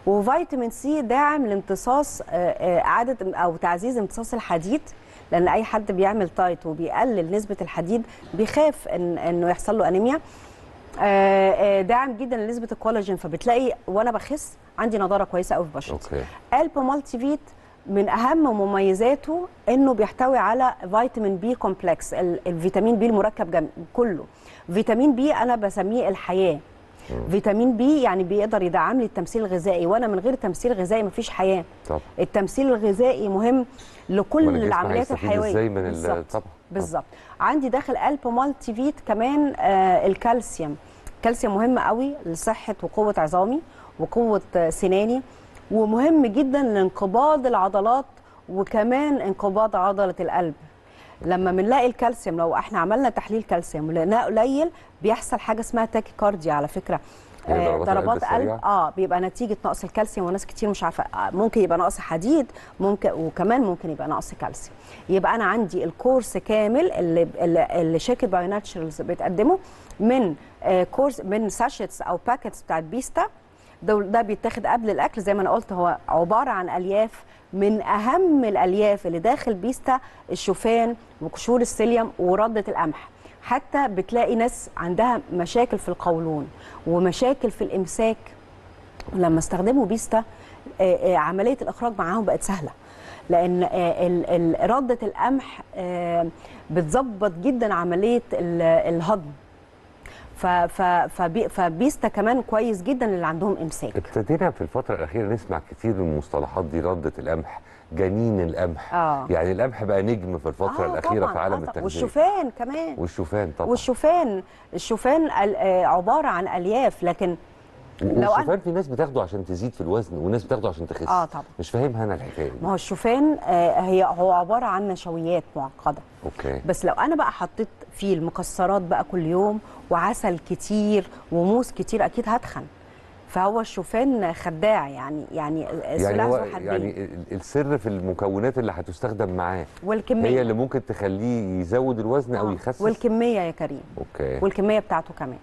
وفيتامين سي داعم لامتصاص آه، آه، اعاده او تعزيز امتصاص الحديد لان اي حد بيعمل تايت وبيقلل نسبه الحديد بيخاف ان انه يحصل له انيميا آه، آه، داعم جدا لنسبه الكولاجين فبتلاقي وانا بخس عندي نضاره كويسه قوي في بشرتي اوكي الب مالتي فيت من اهم مميزاته انه بيحتوي على فيتامين بي كومبلكس ال- الفيتامين بي المركب جم... كله فيتامين بي انا بسميه الحياه فيتامين بي يعني بيقدر يدعم لي التمثيل الغذائي وانا من غير تمثيل غذائي مفيش حياه طب التمثيل الغذائي مهم لكل والجسم العمليات هيستفيد الحيويه ازاي من ال- بالظبط. طبعا بالظبط عندي داخل الب مالتي فيت كمان آه الكالسيوم الكالسيوم مهم قوي لصحه وقوه عظامي وقوه آه، سناني ومهم جدا لانقباض العضلات وكمان انقباض عضله القلب لما بنلاقي الكالسيوم لو احنا عملنا تحليل كالسيوم ولقيناه قليل بيحصل حاجه اسمها تاكيكارديا على فكره هي آه، ضربات القلب ضربات قلب السريعة؟ اه بيبقى نتيجه نقص الكالسيوم وناس كتير مش عارفه آه، ممكن يبقى نقص حديد ممكن وكمان ممكن يبقى نقص كالسيوم يبقى انا عندي الكورس كامل اللي اللي, اللي شركه بايو ناتشرالز بتقدمه من آه كورس من ساشيتس او باكيتس بتاعت بيستا ده, ده بيتاخد قبل الاكل زي ما انا قلت هو عباره عن الياف من اهم الالياف اللي داخل بيستا الشوفان وقشور السيليوم ورده القمح حتى بتلاقي ناس عندها مشاكل في القولون ومشاكل في الامساك لما استخدموا بيستا آه، آه، عمليه الاخراج معاهم بقت سهله لان آه، ال- ال- رده القمح آه، بتظبط جدا عمليه ال- الهضم ف- ف- فبي- فبيستا كمان كويس جدا اللي عندهم امساك ابتدينا في الفترة الأخيرة نسمع كتير من المصطلحات دي ردة القمح جنين القمح آه. يعني القمح بقى نجم في الفترة آه الأخيرة طبعاً، في آه عالم طبعاً. التغذية والشوفان كمان والشوفان طبعا والشوفان الشوفان ال- آه، عباره عن الياف لكن لو أنا- والشوفان في ناس بتاخده عشان تزيد في الوزن وناس بتاخده عشان تخس آه طبعاً. مش فاهمها أنا الحكاية دي ما هو الشوفان آه، هي هو عباره عن نشويات معقده أوكي بس لو انا بقى حطيت فيه المكسرات بقى كل يوم وعسل كتير وموز كتير اكيد هتخن فهو الشوفان خداع يعني يعني يعني سلاح هو ذو حدين يعني ال- السر في المكونات اللي هتستخدم معاه والكميه هي اللي ممكن تخليه يزود الوزن أو آه، يخسس والكميه يا كريم أوكي والكميه بتاعته كمان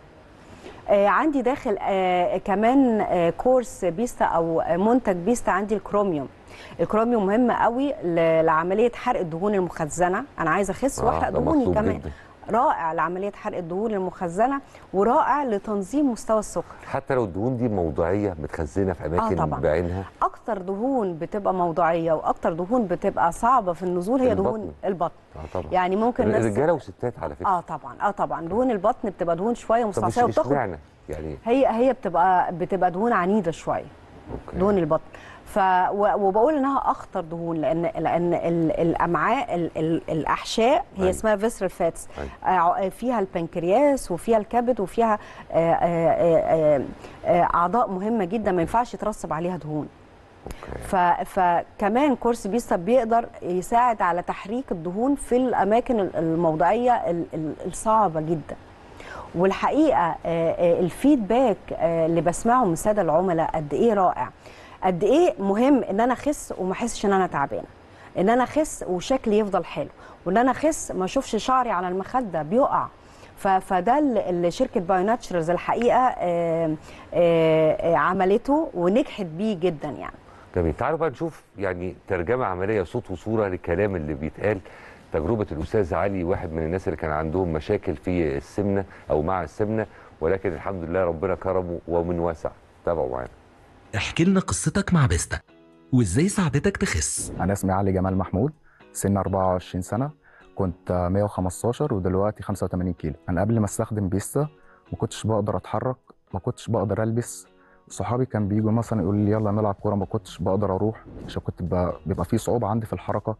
آه عندي داخل آه كمان آه كورس بيستا او آه، منتج بيستا عندي الكروميوم الكروميوم مهم قوي ل- لعمليه حرق الدهون المخزنه انا عايزه اخس آه، واحرق ده دهوني مطلوب كمان جداً. رائع لعمليه حرق الدهون المخزنه ورائع لتنظيم مستوى السكر حتى لو الدهون دي موضعية متخزنة في أماكن طبعاً. بعينها اكتر دهون بتبقى موضعيه واكتر دهون بتبقى صعبه في النزول هي البطن. دهون البطن اه طبعا يعني ممكن ناس رجاله وستات على فكره اه طبعا اه طبعا دهون البطن بتبقى دهون شويه طب مش مستعصيه وبتاخد اشمعنى يعني هي هي بتبقى بتبقى دهون عنيده شويه اوكي دهون البطن ف و- وبقول انها اخطر دهون لان لان ال- الامعاء ال- ال- الاحشاء هي أيوة. اسمها فيسرال فاتس أيوة. فيها البنكرياس وفيها الكبد وفيها آه، آه، آه، آه، اعضاء مهمه جدا ما ينفعش يترسب عليها دهون اوكي ف- فكمان كورس بيستا بيقدر يساعد على تحريك الدهون في الاماكن ال- الموضعيه ال- ال- الصعبه جدا والحقيقه آه، آه، الفيدباك آه، اللي بسمعه من الساده العملاء قد ايه رائع قد ايه مهم ان انا اخس وما احسش ان انا تعبانه ان انا اخس وشكلي يفضل حلو وان انا اخس ما اشوفش شعري على المخده بيقع ف- فده اللي اللي شركه بايو ناتشرالز الحقيقه آه، آه، آه، عملته ونجحت بيه جدا يعني جميل تعالوا بقى نشوف يعني ترجمه عمليه صوت وصوره للكلام اللي بيتقال تجربه الاستاذ علي واحد من الناس اللي كان عندهم مشاكل في السمنه او مع السمنه ولكن الحمد لله ربنا كرمه ومن واسع تابعوا معانا احكي لنا قصتك مع بيستا وازاي ساعدتك تخس أنا اسمي علي جمال محمود سن 24 سنة كنت 115 ودلوقتي 85 كيلو أنا قبل ما استخدم بيستا ما كنتش بقدر أتحرك ما كنتش بقدر ألبس صحابي كان بيجوا مثلا يقولوا لي يلا نلعب كورة ما كنتش بقدر أروح عشان كنت ب- بيبقى في صعوبة عندي في الحركة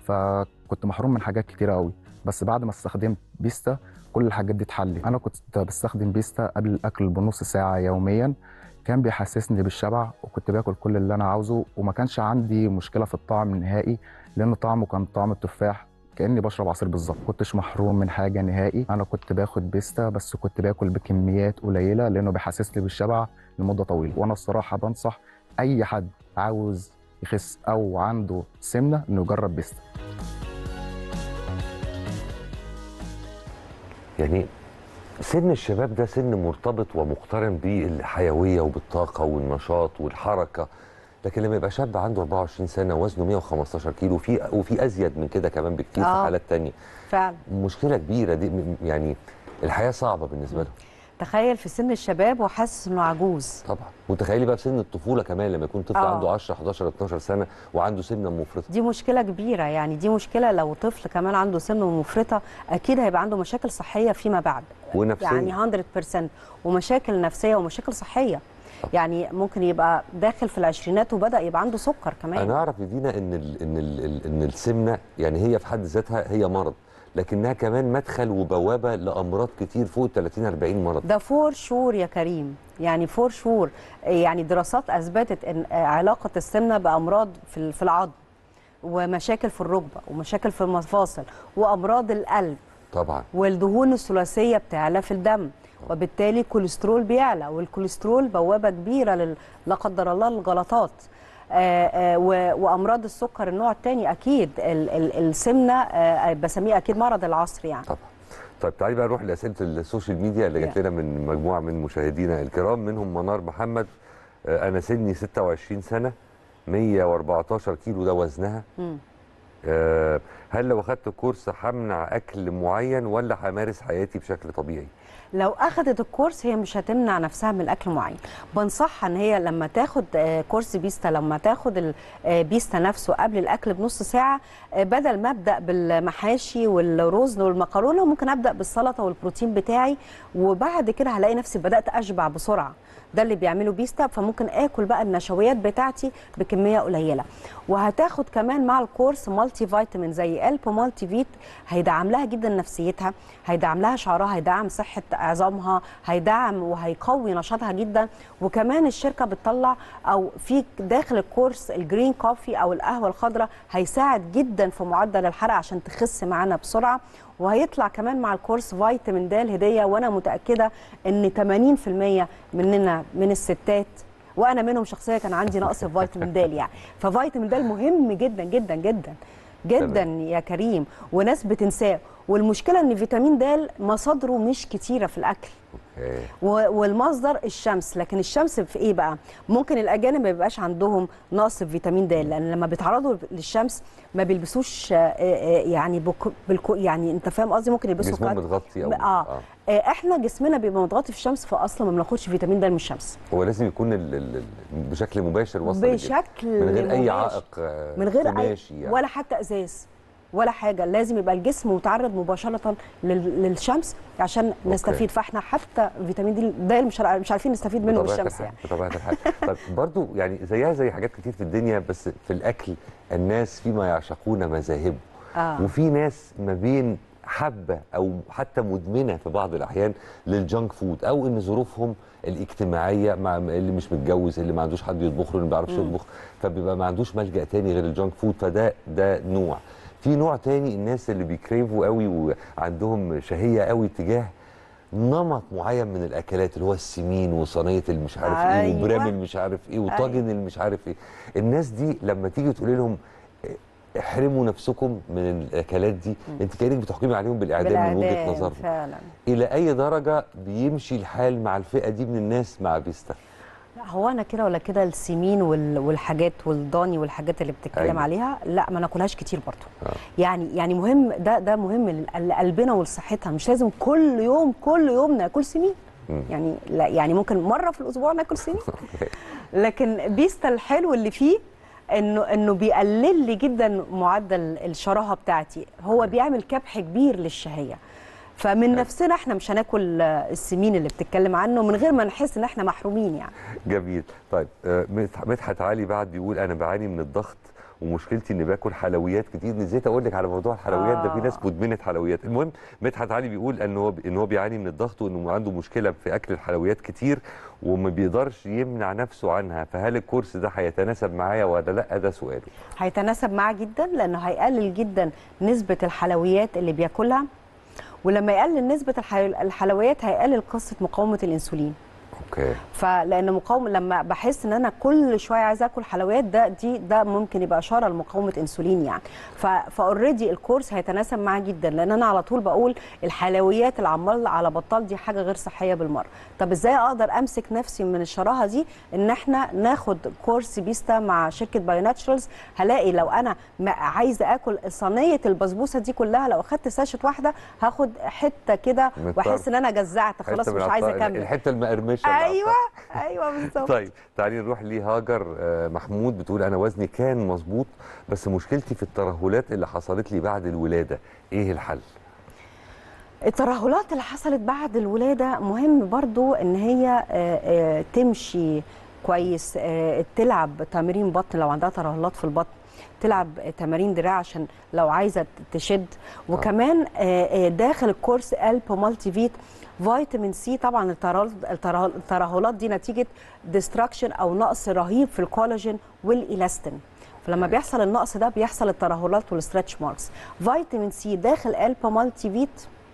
فكنت محروم من حاجات كتيرة قوي بس بعد ما استخدمت بيستا كل الحاجات دي اتحلت أنا كنت بستخدم بيستا قبل الأكل بنص ساعة يوميا كان بيحسسني بالشبع وكنت باكل كل اللي انا عاوزه وما كانش عندي مشكله في الطعم نهائي لان طعمه كان طعم التفاح كاني بشرب عصير بالظبط كنتش محروم من حاجه نهائي انا كنت باخد بيستا بس كنت باكل بكميات قليله لانه بيحسسني بالشبع لمده طويله وانا الصراحه بنصح اي حد عاوز يخس او عنده سمنه انه يجرب بيستا يعني سن الشباب ده سن مرتبط ومقترن بالحيويه وبالطاقه والنشاط والحركه لكن لما يبقى شاب عنده 24 سنه وزنه 115 كيلو وفي وفي ازيد من كده كمان بكتير في آه. حالات تانية فعلا مشكله كبيره دي م- يعني الحياه صعبه بالنسبه لهم تخيل في سن الشباب وحاسس انه عجوز طبعا وتخيلي بقى في سن الطفوله كمان لما يكون طفل آه. عنده 10 11 12 سنه وعنده سمنه مفرطه دي مشكله كبيره يعني دي مشكله لو طفل كمان عنده سمنه مفرطه اكيد هيبقى عنده مشاكل صحيه فيما بعد ونفسيه يعني 100% ومشاكل نفسيه ومشاكل صحيه يعني ممكن يبقى داخل في العشرينات وبدا يبقى عنده سكر كمان انا اعرف يا دينا ان ال ان ال ال ان السمنه يعني هي في حد ذاتها هي مرض لكنها كمان مدخل وبوابه لامراض كتير فوق ال 30 40 مرض ده فور شور يا كريم يعني فور شور يعني دراسات اثبتت ان علاقه السمنه بامراض في ال- في العظم ومشاكل في الركبه ومشاكل في المفاصل وامراض القلب طبعا والدهون الثلاثيه بتعلى في الدم وبالتالي الكوليسترول بيعلى والكوليسترول بوابه كبيره لل... لا قدر الله للجلطات آه، آه، و- وامراض السكر النوع الثاني اكيد ال- ال- السمنه آه، بسميه اكيد مرض العصر يعني طبعا طيب تعالي بقى نروح لاسئله السوشيال ميديا اللي جات لنا من مجموعه من مشاهدينا الكرام منهم منار محمد آه، انا سني 26 سنه 114 كيلو ده وزنها مم. آه، هل لو اخدت كورس همنع اكل معين ولا همارس حياتي بشكل طبيعي لو اخذت الكورس هي مش هتمنع نفسها من اكل معين بنصحها ان هي لما تاخد آه، كورس بيستا لما تاخد ال- آه، بيستا نفسه قبل الاكل بنص ساعه آه، بدل ما ابدا بالمحاشي والرز والمكرونه ممكن ابدا بالسلطه والبروتين بتاعي وبعد كده هلاقي نفسي بدات اشبع بسرعه ده اللي بيعمله بيستا فممكن اكل بقى النشويات بتاعتي بكميه قليله وهتاخد كمان مع الكورس مالتي فيتامين زي الب مالتي فيت هيدعم لها جدا نفسيتها هيدعم لها شعرها هيدعم صحه عظامها هيدعم وهيقوي نشاطها جدا وكمان الشركه بتطلع او في داخل الكورس الجرين كوفي او القهوه الخضراء هيساعد جدا في معدل الحرق عشان تخس معانا بسرعه وهيطلع كمان مع الكورس فيتامين د هديه وانا متاكده ان 80% مننا من الستات وانا منهم شخصيا كان عندي نقص في فيتامين د يعني ففيتامين د مهم جدا جدا جدا جدا يا كريم وناس بتنساه والمشكله ان فيتامين د مصادره مش كتيره في الاكل آه، و- والمصدر الشمس لكن الشمس في ايه بقى ممكن الاجانب ما يبقاش عندهم نقص في فيتامين د لان لما بيتعرضوا للشمس ما بيلبسوش آه، آه، يعني بك... بالكو... يعني انت فاهم قصدي ممكن يلبسوا جسمهم قد- متغطي أو- اه, آه. احنا جسمنا بيبقى متغطي في الشمس فاصلا ما بناخدش فيتامين د من الشمس هو لازم يكون ال ال ال بشكل مباشر وصل للجسم. بشكل من غير اي مباشر. عائق آه، من غير اي خماشي يعني. ولا حتى ازاز ولا حاجه لازم يبقى الجسم متعرض مباشره لل- للشمس عشان نستفيد فاحنا حتى فيتامين دي ده مش عار- مش عارفين نستفيد منه بطبيعة بالشمس الحال يعني بطبيعة الحال طب برضو يعني زيها زي حاجات كتير في الدنيا بس في الأكل الناس فيما يعشقون مذاهب آه. وفي ناس ما بين حبة أو حتى مدمنة في بعض الأحيان للجانك فود أو إن ظروفهم الاجتماعية مع اللي مش متجوز اللي ما عندوش حد يطبخ له اللي ما بيعرفش مم. يطبخ فبيبقى ما عندوش ملجأ تاني غير الجانك فود فده ده نوع في نوع تاني الناس اللي بيكريفوا قوي وعندهم شهية قوي تجاه نمط معين من الاكلات اللي هو السمين وصينيه المش عارف ايه أيوة. وبرام المش عارف ايه وطاجن المش عارف ايه الناس دي لما تيجي تقولي لهم إيه، احرموا نفسكم من الاكلات دي انت كانك بتحكمي عليهم بالاعدام من وجهه بالإعدام نظرهم فعلا الى اي درجه بيمشي الحال مع الفئه دي من الناس مع بيستا لا هو انا كده ولا كده السمين وال- والحاجات والضاني والحاجات اللي بتتكلم أيوة. عليها لا ما ناكلهاش كتير برضه آه. يعني يعني مهم ده ده مهم لل- لقلبنا ولصحتها مش لازم كل يوم كل يوم ناكل سمين مم. يعني لا يعني ممكن مره في الاسبوع ناكل سمين لكن بيستا الحلو اللي فيه انه انه بيقلل لي جدا معدل الشراهه بتاعتي هو بيعمل كبح كبير للشهيه فمن نفسنا احنا مش هناكل آه، السمين اللي بتتكلم عنه من غير ما نحس ان احنا محرومين يعني جميل طيب آه، مدح- مدحت علي بعد بيقول انا بعاني من الضغط ومشكلتي اني باكل حلويات كتير نسيت اقول لك على موضوع الحلويات ده في آه. ناس مدمنه حلويات المهم مدحت علي بيقول ان هو ان هو بيعاني من الضغط وانه عنده مشكله في اكل الحلويات كتير وما بيقدرش يمنع نفسه عنها فهل الكورس ده هيتناسب معايا ولا لا ده سؤاله هيتناسب معاه جدا لانه هيقلل جدا نسبه الحلويات اللي بياكلها ولما يقلل نسبه الح- الحلويات هيقلل قصه مقاومه الانسولين اوكي فلان مقاومه لما بحس ان انا كل شويه عايزه اكل حلويات ده دي ده ممكن يبقى اشاره لمقاومه انسولين يعني فاوريدي الكورس هيتناسب معاه جدا لان انا على طول بقول الحلويات اللي عمال على بطال دي حاجه غير صحيه بالمره طب ازاي اقدر امسك نفسي من الشراهه دي ان احنا ناخد كورس بيستا مع شركه بايو ناتشرالز هلاقي لو انا ما- عايزه اكل صينيه البسبوسه دي كلها لو اخدت ساشة واحده هاخد حته كده من واحس الطرف. ان انا جزعت خلاص حتة من مش عايزه العطاء- اكمل الحته المقرمشه اللي على ايوه ايوه بالظبط طيب تعالي نروح لهاجر آه، محمود بتقول انا وزني كان مظبوط بس مشكلتي في الترهلات اللي حصلت لي بعد الولاده ايه الحل الترهلات اللي حصلت بعد الولادة مهم برضو ان هي آه، آه، تمشي كويس آه، تلعب تمرين بطن لو عندها ترهلات في البطن تلعب تمارين دراع عشان لو عايزة تشد وكمان آه، آه، داخل الكورس ألب مالتي فيت فيتامين سي طبعا الترهل- الترهل- الترهلات دي نتيجة ديستراكشن او نقص رهيب في الكولاجين والالاستين فلما بيحصل النقص ده بيحصل الترهلات والستريتش ماركس فيتامين سي داخل البا مالتي فيت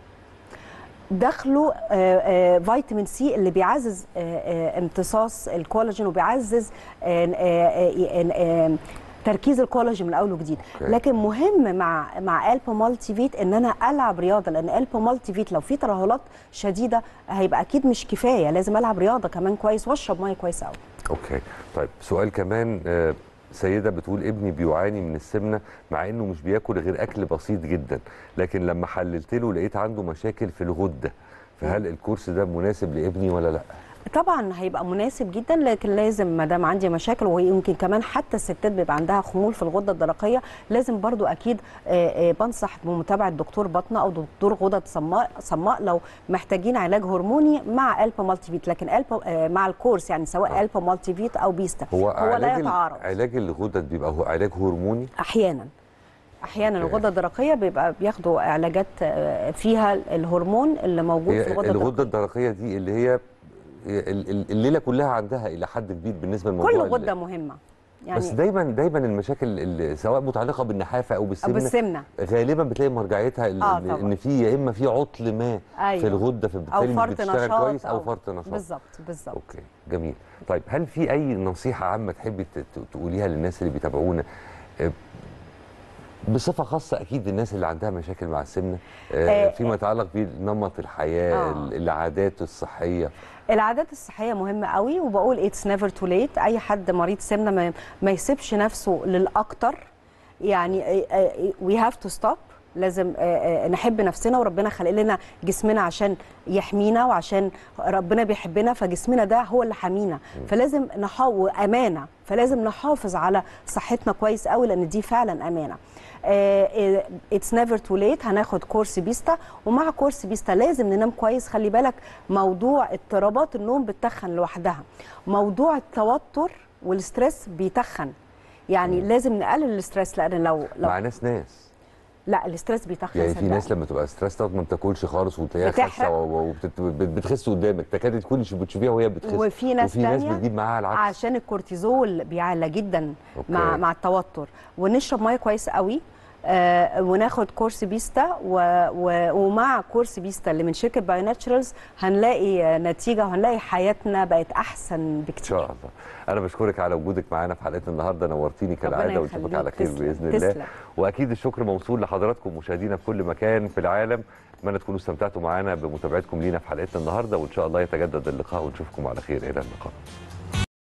دخله آه، آه، فيتامين سي اللي بيعزز آه، آه، امتصاص الكولاجين وبيعزز آه، آه، آه، آه، تركيز الكولاجين من اول وجديد أوكي. لكن مهم مع مع البا مالتي فيت ان انا العب رياضه لان البا مالتي فيت لو في ترهلات شديده هيبقى اكيد مش كفايه لازم العب رياضه كمان كويس واشرب ميه كويس قوي اوكي طيب سؤال كمان آه، سيده بتقول ابني بيعاني من السمنه مع انه مش بياكل غير اكل بسيط جدا لكن لما حللت له لقيت عنده مشاكل في الغده فهل الكورس ده مناسب لابني ولا لا طبعا هيبقى مناسب جدا لكن لازم ما دام عندي مشاكل ويمكن كمان حتى الستات بيبقى عندها خمول في الغده الدرقيه لازم برضو اكيد آه، آه، بنصح بمتابعه دكتور بطنه او دكتور غدد صماء صماء لو محتاجين علاج هرموني مع البا مالتي فيت لكن البا آه، مع الكورس يعني سواء البا مالتي فيت او بيستا هو, هو لا علاج ال- يتعارض علاج الغدد بيبقى هو علاج هرموني احيانا احيانا أوكي. الغده الدرقيه بيبقى بياخدوا علاجات آه، فيها الهرمون اللي موجود هي في الغده الغده الدرقيه الدرقيه دي اللي هي ال- ال- الليله كلها عندها الى حد كبير بالنسبه كل لموضوع ال- غده مهمه يعني بس دايما دايما المشاكل اللي سواء متعلقه بالنحافه او أو بالسمنه بالسمنه غالبا بتلاقي مرجعيتها ال- آه ان طبعاً. إن في يا اما في عطل ما أيوة. في الغده او فبالتالي مش فرط بتشتغل نشاط كويس او فرط نشاط بالظبط بالظبط اوكي جميل طيب هل في اي نصيحه عامه تحبي ت- ت- تقوليها للناس اللي بيتابعونا آه، بصفه خاصه اكيد الناس اللي عندها مشاكل مع السمنه آه، آه، فيما يتعلق بنمط الحياه آه. ال- العادات الصحيه العادات الصحيه مهمه قوي وبقول اتس نيفر تو ليت اي حد مريض سمنه ما, ما يسيبش نفسه للاكتر يعني وي هاف تو ستوب لازم آه، آه، نحب نفسنا وربنا خلق لنا جسمنا عشان يحمينا وعشان ربنا بيحبنا فجسمنا ده هو اللي حامينا فلازم نحافظ امانه فلازم نحافظ على صحتنا كويس قوي لان دي فعلا امانه اتس نيفر تو ليت هناخد كورس بيستا ومع كورس بيستا لازم ننام كويس خلي بالك موضوع اضطرابات النوم بتتخن لوحدها موضوع التوتر والستريس بيتخن يعني لازم نقلل الاستريس لان لو لو مع ناس ناس لا الاستريس بيتخن يعني في صدقني. ناس لما تبقى ستريس ما بتاكلش خالص وتلاقيها بتحرق. خاسه وبتخس قدامك تكاد تكوني مش بتشوفيها وهي بتخس وفي ناس وفي ناس تانية بتجيب معاها العكس عشان الكورتيزول بيعلى جدا أوكي. مع مع التوتر ونشرب ميه كويس قوي آه وناخد كورس بيستا و و ومع كورس بيستا اللي من شركه بايو ناتشرالز هنلاقي آه، نتيجه وهنلاقي حياتنا بقت احسن ان بكتير شاء الله انا بشكرك على وجودك معانا في حلقتنا النهارده نورتيني كالعاده ونشوفك يخليك. على خير تسلم. باذن الله تسلم. واكيد الشكر موصول لحضراتكم مشاهدينا في كل مكان في العالم اتمنى تكونوا استمتعتوا معنا بمتابعتكم لينا في حلقتنا النهارده وان شاء الله يتجدد اللقاء ونشوفكم على خير الى اللقاء